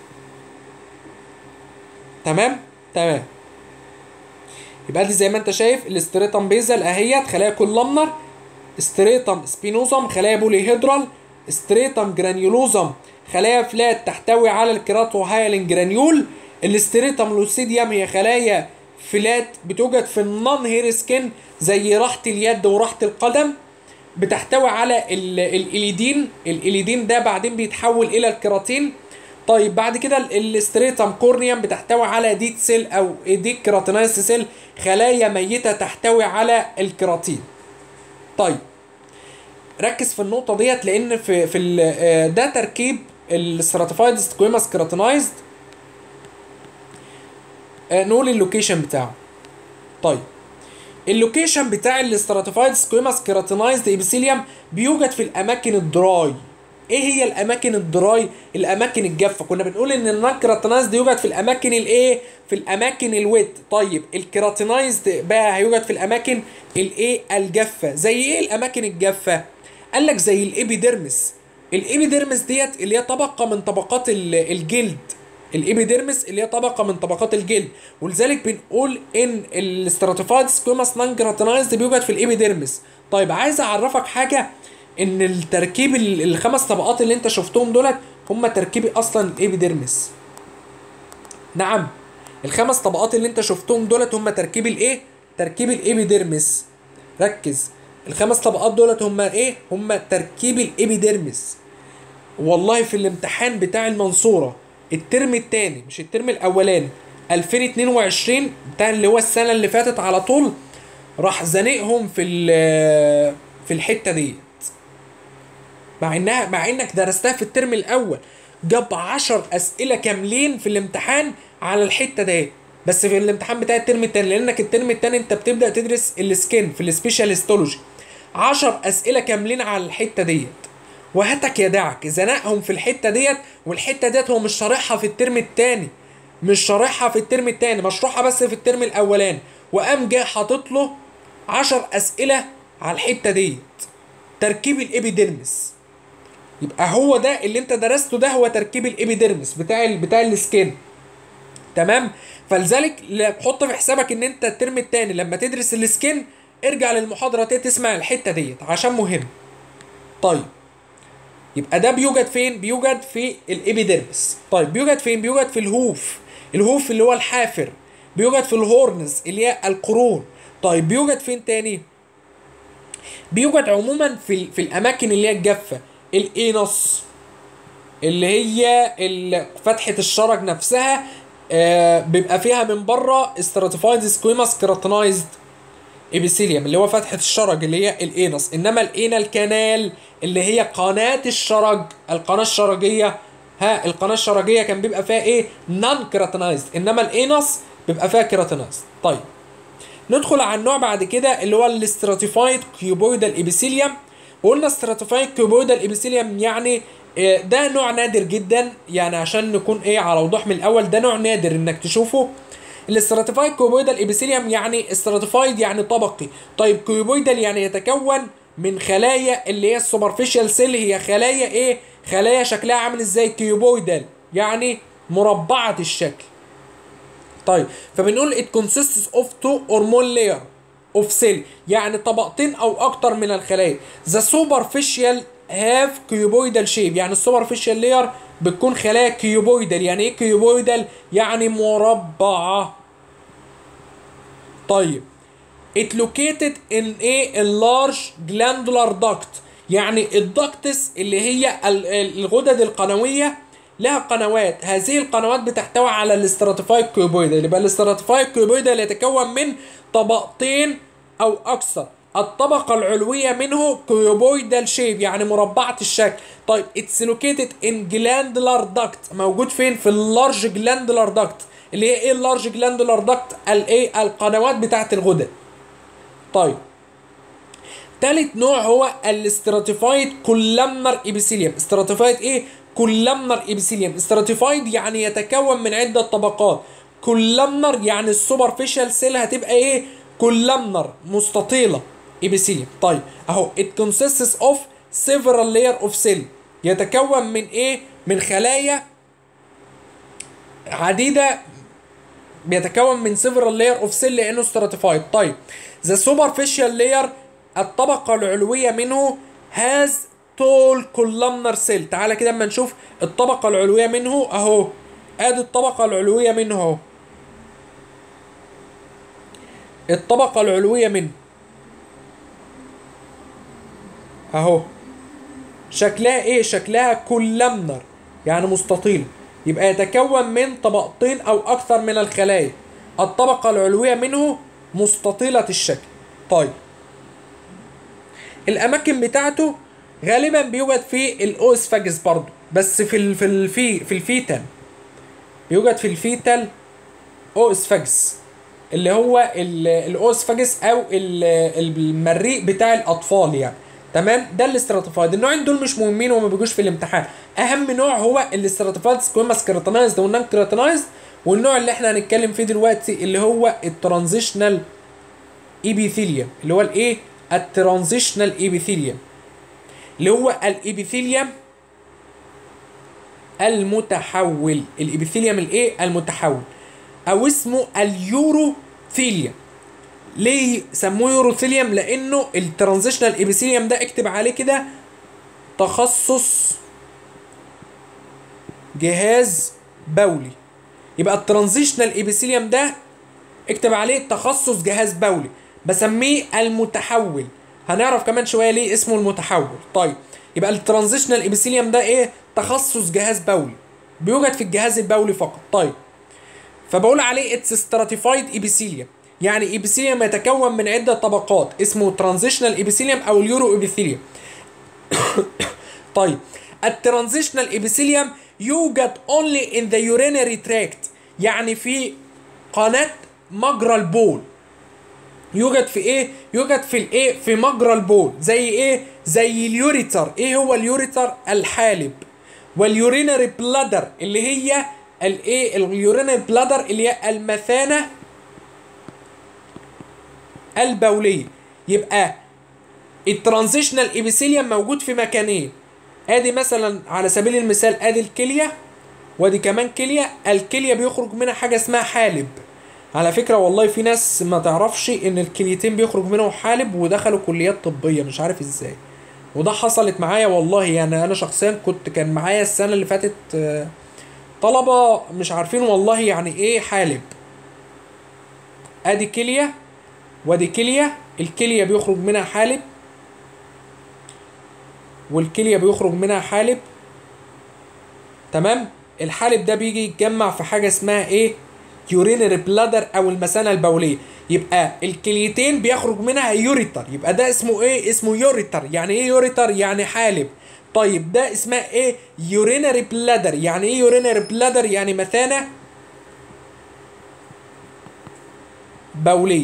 تمام تمام يبقى دي زي ما انت شايف الاستريتم بيزل اهيت خلايا كولامنر استريتم سبينوزم خلايا بوليهيدرال استريتم جرانيولوزم خلايا فلات تحتوي على الكيراتوهايلين جرانيول الاستريتم لوسيديوم هي خلايا فلات بتوجد في النون هير سكين زي راحة اليد وراحة القدم بتحتوي على ال- الإليدين الإليدين ده بعدين بيتحول إلى الكيراتين طيب بعد كده ال- الاستريتم كورنيوم بتحتوي على ديت سيل أو ديك كيراتينايز سيل خلايا ميتة تحتوي على الكيراتين طيب ركز في النقطة ديت لأن في في ال- آه، ده تركيب الستراتيفايد سكويماس كيراتينايزد نقول اللوكيشن بتاعه طيب اللوكيشن بتاع الاستراتيفايد سكويماس كيراتينايزد ايبيثيليوم بيوجد في الاماكن الدراي ايه هي الاماكن الدراي الاماكن الجافه كنا بنقول ان النون كيراتينايزد يوجد في الاماكن الايه في الاماكن الويت طيب الكيراتينايزد بقى هيوجد في الاماكن الايه الجافه زي ايه الاماكن الجافه قال لك زي الابيديرمس الابيديرمس ديت اللي هي طبقه من طبقات ال- الجلد الابيديرمس اللي هي طبقه من طبقات الجلد ولذلك بنقول ان الاستراتيفايد سكويماس نان كيراتينايزد بيوجد في الابيديرمس طيب عايز اعرفك حاجه ان التركيب ال- الخمس طبقات اللي انت شفتهم دولت هم تركيب اصلا الابيديرمس نعم الخمس طبقات اللي انت شفتهم دولت هم تركيب الايه تركيب الابيديرمس ركز الخمس طبقات دولت هم ايه هم تركيب الابيديرمس والله في الامتحان بتاع المنصورة الترم التاني مش الترم الاولاني 2022 بتاع اللي هو السنة اللي فاتت على طول راح زنقهم في ال- في الحتة ديت مع انها مع انك درستها في الترم الاول جاب 10 اسئله كاملين في الامتحان على الحته ديت بس في الامتحان بتاع الترم التاني لانك الترم التاني انت بتبدا تدرس السكين في السبيشال هيستولوجي 10 اسئله كاملين على الحته ديت وهاتك يدعك زنقهم في الحته ديت والحته ديت هو مش شارحها في الترم التاني مش شارحها في الترم التاني مشروحها بس في الترم الاولاني وقام جاي حاطط له 10 اسئله على الحته ديت تركيب الابيديرمس يبقى هو ده اللي انت درسته ده هو تركيب الابيديرمس بتاع ال بتاع السكين تمام فلذلك لا- حط في حسابك ان انت الترم التاني لما تدرس السكين ارجع للمحاضره دي تسمع الحته ديت عشان مهم طيب يبقى ده بيوجد فين بيوجد في الابيديرمس طيب بيوجد فين بيوجد في الهوف الهوف اللي هو الحافر بيوجد في الهورنز اللي هي القرون طيب بيوجد فين تاني بيوجد عموما في في الاماكن اللي هي الجافه الانس اللي هي ال- فتحه الشرج نفسها آه بيبقى فيها من بره استراتيفايد سكويماس كيراتينايزد ابيثيليوم اللي هو فتحه الشرج اللي هي الانس انما الانال كانال اللي هي قناه الشرج القناه الشرجيه ها القناه الشرجيه كان بيبقى فيها ايه نون كيراتينايزد انما الانس بيبقى فيها كيراتينايزد طيب ندخل على النوع بعد كده اللي هو الاستراتيفايد كيوبويدال ابيثيليوم وقلنا استراتيفايد كيوبويدال ابيثيليوم يعني آه، ده نوع نادر جدا يعني عشان نكون ايه على وضوح من الاول ده نوع نادر انك تشوفه الاستراتيفايد كيوبويدال ابيثيليوم يعني استراتيفايد يعني طبقي طيب كيوبويدال يعني يتكون من خلايا اللي هي السوبرفيشال سيل هي خلايا ايه خلايا شكلها عامل ازاي كيوبويدال يعني مربعة الشكل طيب فبنقول it consists of two or more layer of cell يعني طبقتين او اكتر من الخلايا the superficial have cuboidal shape يعني السوبرفيشال layer بتكون خلايا كيوبويدال يعني ايه كيوبويدال يعني مربعة طيب it located in a large glandular duct يعني الدكتس اللي هي ال- ال- الغدد القنويه لها قنوات هذه القنوات بتحتوي على الاستراتيفايد كيوبويد يبقى الاستراتيفايد كيوبويد اللي يتكون من طبقتين او اكثر الطبقة العلوية منه كيوبويدال شيب يعني مربعة الشكل طيب اتس لوكيتد ان جلاندولار داكت موجود فين في اللارج جلاندولار داكت اللي هي ايه اللارج جلاندولار داكت الايه القنوات بتاعت الغدد طيب تالت نوع هو الاستراتيفايد كولامنر ابيثيليوم استراتيفايد ايه كولامنر ابيثيليوم استراتيفايد يعني يتكون من عده طبقات كولامنر يعني السوبرفيشال سيل هتبقى ايه كولامنر مستطيله ابيثيليوم طيب اهو it consists of several layer of cell يتكون من ايه من خلايا عديده بيتكون من several layer of cell لانه stratified طيب the superficial layer الطبقة العلوية منه has tall columnar cell تعالى كده اما نشوف الطبقة العلوية منه اهو ادي الطبقة العلوية منه اهو الطبقة العلوية منه اهو شكلها ايه شكلها كولامنر يعني مستطيل يبقى يتكون من طبقتين او اكثر من الخلايا الطبقة العلوية منه مستطيلة الشكل طيب الاماكن بتاعته غالبا بيوجد في الاوسفاجس برضو بس في ال في الفي في الفيتال يوجد في الفيتال اوسفاجس اللي هو ال- الاوسفاجس او ال- المريء بتاع الاطفال يعني تمام ده الاستراتيفايد النوعين دول مش مهمين وما بيجوش في الامتحان اهم نوع هو الاستراتيفايد سكويماس كريتينايزد والنون كريتينايزد والنوع اللي احنا هنتكلم فيه دلوقتي اللي هو الترانزيشنال ايبيثيليوم اللي هو الايه الترانزيشنال ايبيثيليوم اللي هو الابيثيليوم المتحول الابيثيليوم الايه المتحول او اسمه اليوروثيليوم ليه سموه يوروثيليوم لانه الترانزيشنال ايبيثيليوم ده اكتب عليه كده تخصص جهاز بولي يبقى الترانزيشنال ايبيثيليوم ده اكتب عليه تخصص جهاز بولي بسميه المتحول هنعرف كمان شويه ليه اسمه المتحول طيب يبقى الترانزيشنال ايبيثيليوم ده ايه تخصص جهاز بولي بيوجد في الجهاز البولي فقط طيب فبقول عليه اتس ستراتيفايد ايبيثيليوم يعني ايبيثيليوم يتكون من عده طبقات اسمه ترانزيشنال ايبيثيليوم او اليورو ايبيثيليوم طيب الترانزيشنال ايبيثيليوم يوجد only in the urinary tract يعني في قناة مجرى البول يوجد في ايه يوجد في الايه في مجرى البول زي ايه زي اليوريتر ايه هو اليوريتر الحالب واليورينري بلادر اللي هي الايه اليورينري بلادر اللي هي المثانه البوليه يبقى الترانزيشنال ايبيثيليوم موجود في مكانين ادي مثلا على سبيل المثال ادي الكليه وادي كمان كليه الكليه بيخرج منها حاجه اسمها حالب على فكره والله في ناس ما تعرفش ان الكليتين بيخرج منهم حالب ودخلوا كليات طبيه مش عارف ازاي وده حصلت معايا والله يعني انا شخصيا كنت كان معايا السنه اللي فاتت آه، طلبه مش عارفين والله يعني ايه حالب ادي كليه وادي كليه الكليه بيخرج منها حالب والكليه بيخرج منها حالب تمام الحالب ده بيجي يتجمع في حاجه اسمها ايه يورينري بلادر او المثانه البوليه يبقى الكليتين بيخرج منها يوريتر يبقى ده اسمه ايه اسمه يوريتر يعني ايه يوريتر يعني حالب طيب ده اسمها ايه يورينري بلادر يعني ايه يورينري بلادر يعني مثانه بوليه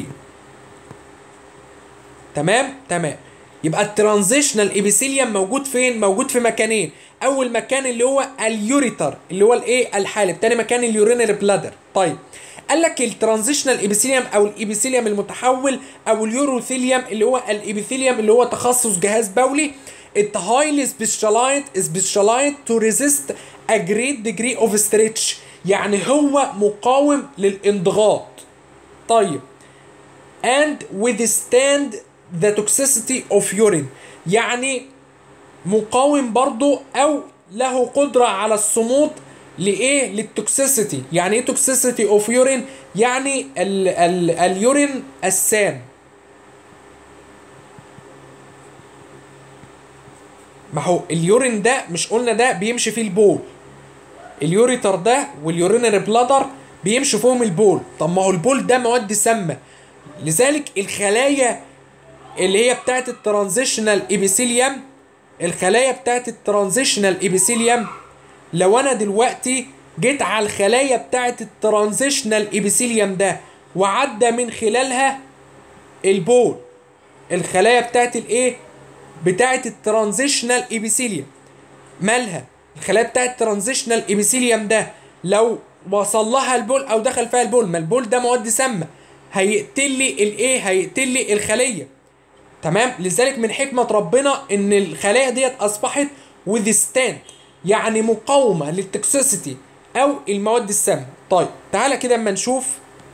تمام تمام يبقى الترانزيشنال ايبيثيليوم موجود فين موجود في مكانين اول مكان اللي هو اليوريتر اللي هو الايه الحالب تاني مكان اليورينري بلادر طيب قال لك الترانزيشنال ايبيثيليوم او الايبيثيليوم المتحول او اليوروثيليوم اللي هو الايبيثيليوم اللي هو تخصص جهاز بولي it highly specialized specialized to resist a great degree of stretch يعني هو مقاوم للانضغاط طيب and withstand the toxicity of urine يعني مقاوم برضو او له قدرة على الصمود لايه للتوكسيسيتي يعني ايه توكسيسيتي اوف يورين يعني ال ال اليورين السام ما هو اليورين ده مش قلنا ده بيمشي فيه البول اليوريتر ده واليورينري بلادر بيمشي فيهم البول طب ما هو البول ده مواد سامه لذلك الخلايا اللي هي بتاعت الترانزيشنال ابيثيليوم الخلايا بتاعت الترانزيشنال ابيثيليوم لو انا دلوقتي جيت على الخلايا بتاعت الترانزيشنال ابيثيليوم ده وعدى من خلالها البول الخلايا بتاعت الايه بتاعت الترانزيشنال ابيثيليوم مالها الخلايا بتاعت الترانزيشنال ابيثيليوم ده لو وصل لها البول او دخل فيها البول ما البول ده مواد سامه هيقتل لي الايه هيقتل لي الخليه تمام لذلك من حكمه ربنا ان الخلايا ديت اصبحت وذستاند يعني مقاومه للتوكسيسيتي او المواد السامه طيب تعالى كده اما نشوف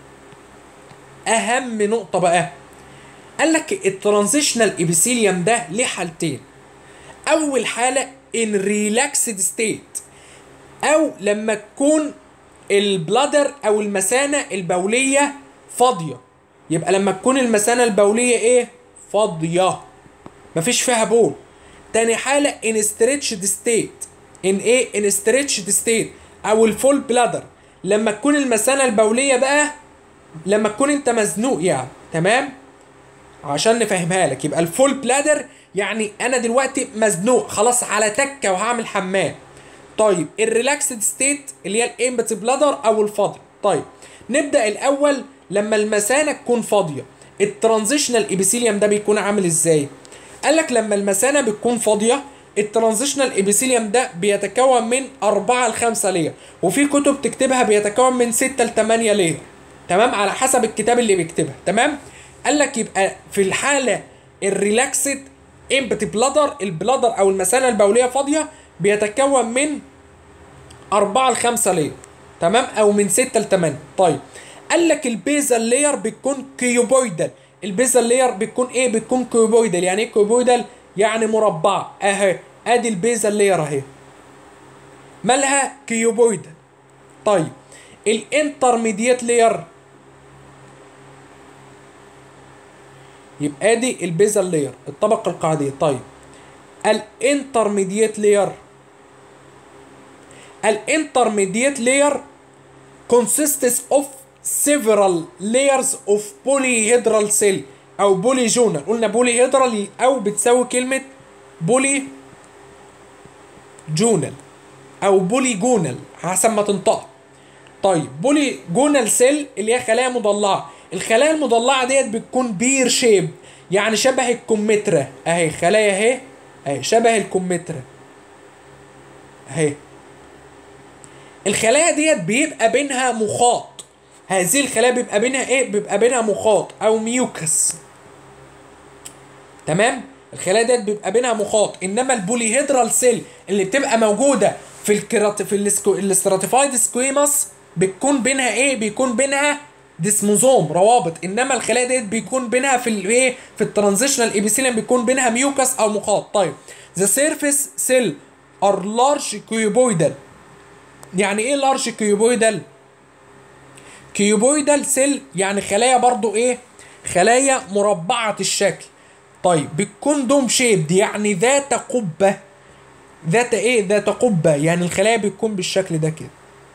اهم نقطه بقى قال لك الترانزيشنال ابيثيليوم ده ليه حالتين اول حاله ان ريلاكسد ستيت او لما تكون البلادر او المثانه البوليه فاضيه يبقى لما تكون المثانه البوليه ايه فاضيه مفيش فيها بول تاني حاله ان ستريتشد ستيت ان ايه ان ستريتشد ستيت او الفول بلادر لما تكون المثانه البوليه بقى لما تكون انت مزنوق يعني تمام عشان نفهمها لك يبقى الفول بلادر يعني انا دلوقتي مزنوق خلاص على تكه وهعمل حمام طيب الريلاكسد ستيت اللي هي الامبتي بلادر او الفاضي طيب نبدا الاول لما المثانه تكون فاضيه الترانزيشنال ابيثيليوم ده بيكون عامل ازاي قال لك لما المثانه بتكون فاضيه الترانزيشنال ابيثيليوم ده بيتكون من 4 ل 5 لير وفي كتب تكتبها بيتكون من 6 ل 8 لير تمام على حسب الكتاب اللي بيكتبها تمام قال لك يبقى في الحاله الريلاكسد امبتي بلادر البلادر او المثانه البوليه فاضيه بيتكون من 4 ل 5 لير تمام او من 6 ل 8 طيب قال لك البيزل لاير بتكون كيوبويدال البيزل لاير بتكون ايه بتكون كيوبويدال يعني ايه كيوبويدال يعني مربعه اهي ادي البيزل لاير اهي مالها كيوبويدال طيب الانترميديت لاير يبقى دي البيزل لاير الطبقه القاعديه طيب الانترميديت لاير الانترميديت لاير consists of several layers of polyhedral cell او بوليجونال قلنا بوليهيدرال او بتساوي كلمه بولي جونال او بوليجونال حسب ما تنطق طيب بوليجونال سيل اللي هي خلايا مضلعه الخلايا المضلعه ديت بتكون بير شيب يعني شبه الكمثرى اهي خلايا اهي اهي شبه الكمثرى اهي الخلايا ديت بيبقى بينها مخاط هذه الخلايا بيبقى بينها ايه بيبقى بينها مخاط او ميوكس تمام الخلايا ديت بيبقى بينها مخاط انما البوليهيدرال سيل اللي بتبقى موجوده في الكرات في السكو... الاستراتيفايد سكويماس بتكون بينها ايه بيكون بينها ديسموزوم روابط انما الخلايا ديت بيكون بينها في الايه في الترانزيشنال ايبيثيليوم بيكون بينها ميوكس او مخاط طيب ذا سيرفيس سيل ار لارج كيوبويدال يعني ايه لارج كيوبويدال كيوبويدال سيل يعني خلايا برضو ايه خلايا مربعة الشكل طيب بتكون دوم شيبد يعني ذات قبة ذات ايه ذات قبة يعني الخلايا بتكون بالشكل ده كده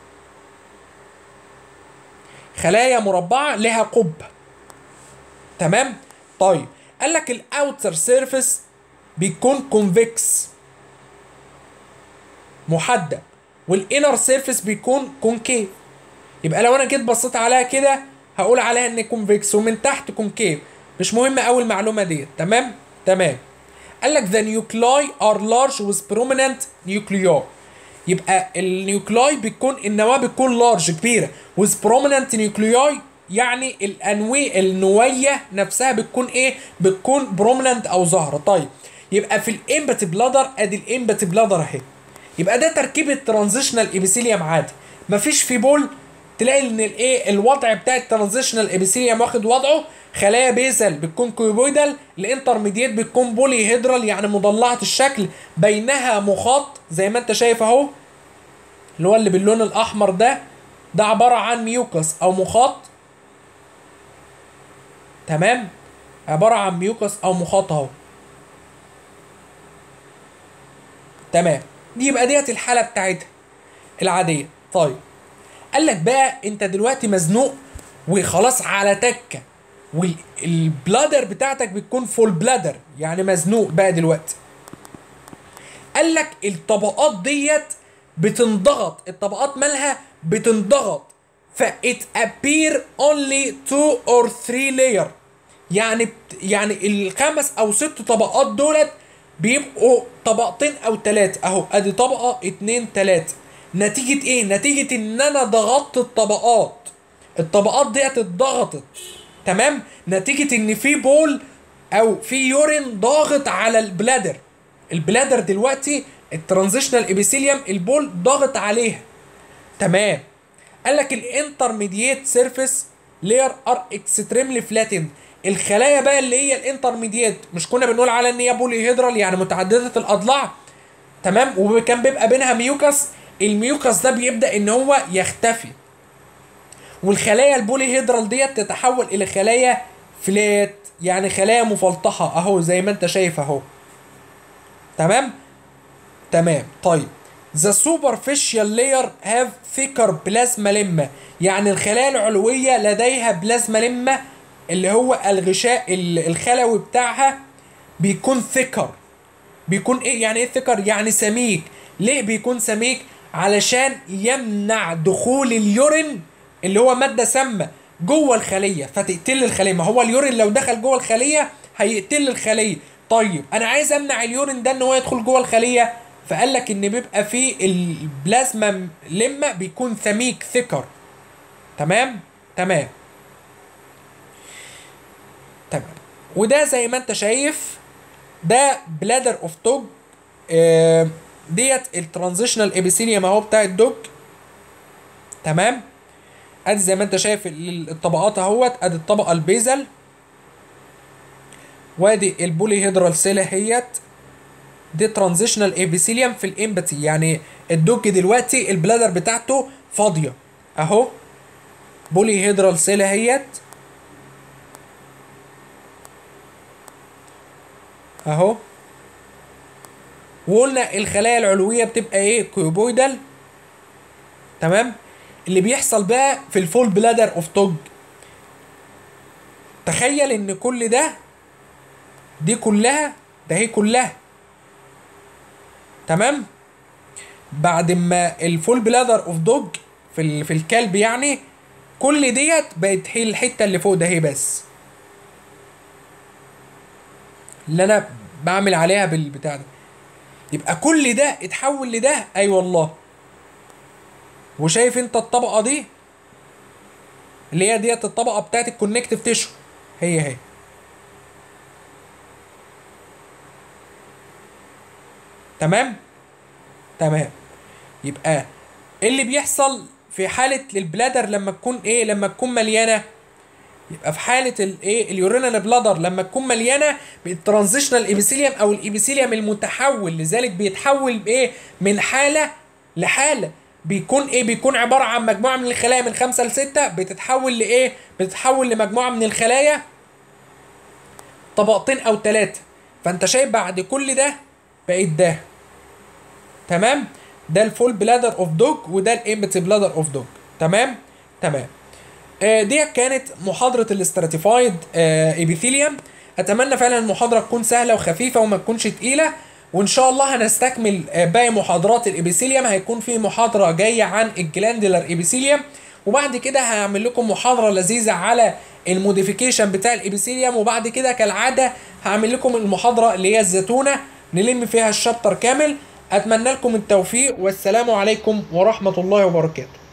خلايا مربعة لها قبة تمام طيب قال لك الاوتر سيرفيس بيكون كونفكس محدب والانر سيرفيس بيكون كونكيف يبقى لو انا جيت بصيت عليها كده هقول عليها ان كونفكس ومن تحت كونكيف مش مهم قوي المعلومه دي تمام تمام قال لك the nuclei are large with prominent nuclei يبقى النيوكلاي بتكون النواه بتكون لارج كبيره with prominent nuclei يعني الانوي النويه نفسها بتكون ايه بتكون برومننت او ظاهره طيب يبقى في الامباتي بلادر ادي الامباتي بلادر اهي يبقى ده تركيب الترانزيشنال ايبيثيليوم عادي مفيش في بول تلاقي ان الايه الوضع بتاع الترانزيشنال ايبيثيليوم واخد وضعه خلايا بيزل بتكون كيوبويدال الانترميديت بتكون بولي هيدرال يعني مضلعه الشكل بينها مخاط زي ما انت شايف اهو اللي هو اللي باللون الاحمر ده ده عباره عن ميوكس او مخاط تمام عباره عن ميوكس او مخاط اهو تمام دي يبقى ديت الحاله بتاعتها العاديه طيب قال لك بقى انت دلوقتي مزنوق وخلاص على تكه والبلادر بتاعتك بتكون فول بلادر يعني مزنوق بقى دلوقتي قال لك الطبقات ديت بتنضغط الطبقات مالها بتنضغط ف it appear only two or three layer يعني بت يعني الخمس او ست طبقات دولت بيبقوا طبقتين او ثلاثة اهو ادي طبقة اتنين تلاتة نتيجة ايه؟ نتيجة ان انا ضغطت الطبقات الطبقات ديت اتضغطت تمام؟ نتيجة ان في بول او في يورين ضاغط على البلادر البلادر دلوقتي الترانزيشنال ابيثيليوم البول ضاغط عليها تمام قال لك الانترميديت سيرفيس لاير ار اكستريملي فلاتند الخلايا بقى اللي هي الانترميديت مش كنا بنقول على ان هي بولي هيدرال يعني متعدده الاضلاع تمام وكان بيبقى بينها ميوكس الميوكس ده بيبدا ان هو يختفي والخلايا البولي هيدرال ديت تتحول الى خلايا فلات يعني خلايا مفلطحه اهو زي ما انت شايف اهو تمام تمام طيب The superficial layer have thicker plasma lemma يعني الخلايا العلوية لديها بلازما لمة اللي هو الغشاء الخلوي بتاعها بيكون thicker بيكون ايه يعني ايه thicker يعني سميك ليه بيكون سميك علشان يمنع دخول اليورين اللي هو مادة سامة جوه الخلية فتقتل الخلية ما هو اليورين لو دخل جوه الخلية هيقتل الخلية طيب انا عايز امنع اليورين ده ان هو يدخل جوه الخليه فقال لك ان بيبقى في البلازما لما بيكون سميك ثكر تمام تمام تمام وده زي ما انت شايف ده بلادر اوف دوج آه ديت الترانزيشنال ابيثيليوم اهو بتاع الدوج تمام ادي زي ما انت شايف الطبقات اهوت ادي الطبقه البيزل وادي البولي هيدرال سيل اهيت دي ترانزيشنال ابيثيليوم في الامباتي يعني الدوج دلوقتي البلادر بتاعته فاضيه اهو بولي هيدرال سيل اهيت اهو وقلنا الخلايا العلويه بتبقى ايه كيوبويدال تمام اللي بيحصل بقى في الفول بلادر اوف توج تخيل ان كل ده دي كلها ده هي كلها تمام بعد ما الفول بلادر اوف دوج في ال... في الكلب يعني كل ديت بقت هي الحته اللي فوق ده هي بس اللي انا بعمل عليها بالبتاع ده يبقى كل ده اتحول لده اي أيوة والله وشايف انت الطبقه دي اللي هي ديت الطبقه بتاعت الكونكتيف تيشو هي هي تمام تمام يبقى ايه اللي بيحصل في حاله البلادر لما تكون ايه لما تكون مليانه يبقى في حاله الايه اليورينال بلادر لما تكون مليانه بالترانزيشنال ايبيثيليوم او الايبيثيليوم المتحول لذلك بيتحول بايه من حاله لحاله بيكون ايه بيكون عباره عن مجموعه من الخلايا من خمسة لستة بتتحول لايه بتتحول لمجموعه من الخلايا طبقتين او ثلاثه فانت شايف بعد كل ده بقيت ده تمام ده الفول بلادر اوف دوج وده الامبتي بلادر اوف دوج تمام تمام آه دي كانت محاضرة الاستراتيفايد آه ايبيثيليوم اتمنى فعلا المحاضرة تكون سهلة وخفيفة وما تكونش تقيلة وان شاء الله هنستكمل آه باقي محاضرات الابيثيليوم هيكون في محاضرة جاية عن الجلاندولار ايبيثيليوم وبعد كده هعمل لكم محاضرة لذيذة على الموديفيكيشن بتاع الابيثيليوم وبعد كده كالعادة هعمل لكم المحاضرة اللي هي الزيتونة نلم فيها الشابتر كامل اتمنى لكم التوفيق والسلام عليكم ورحمة الله وبركاته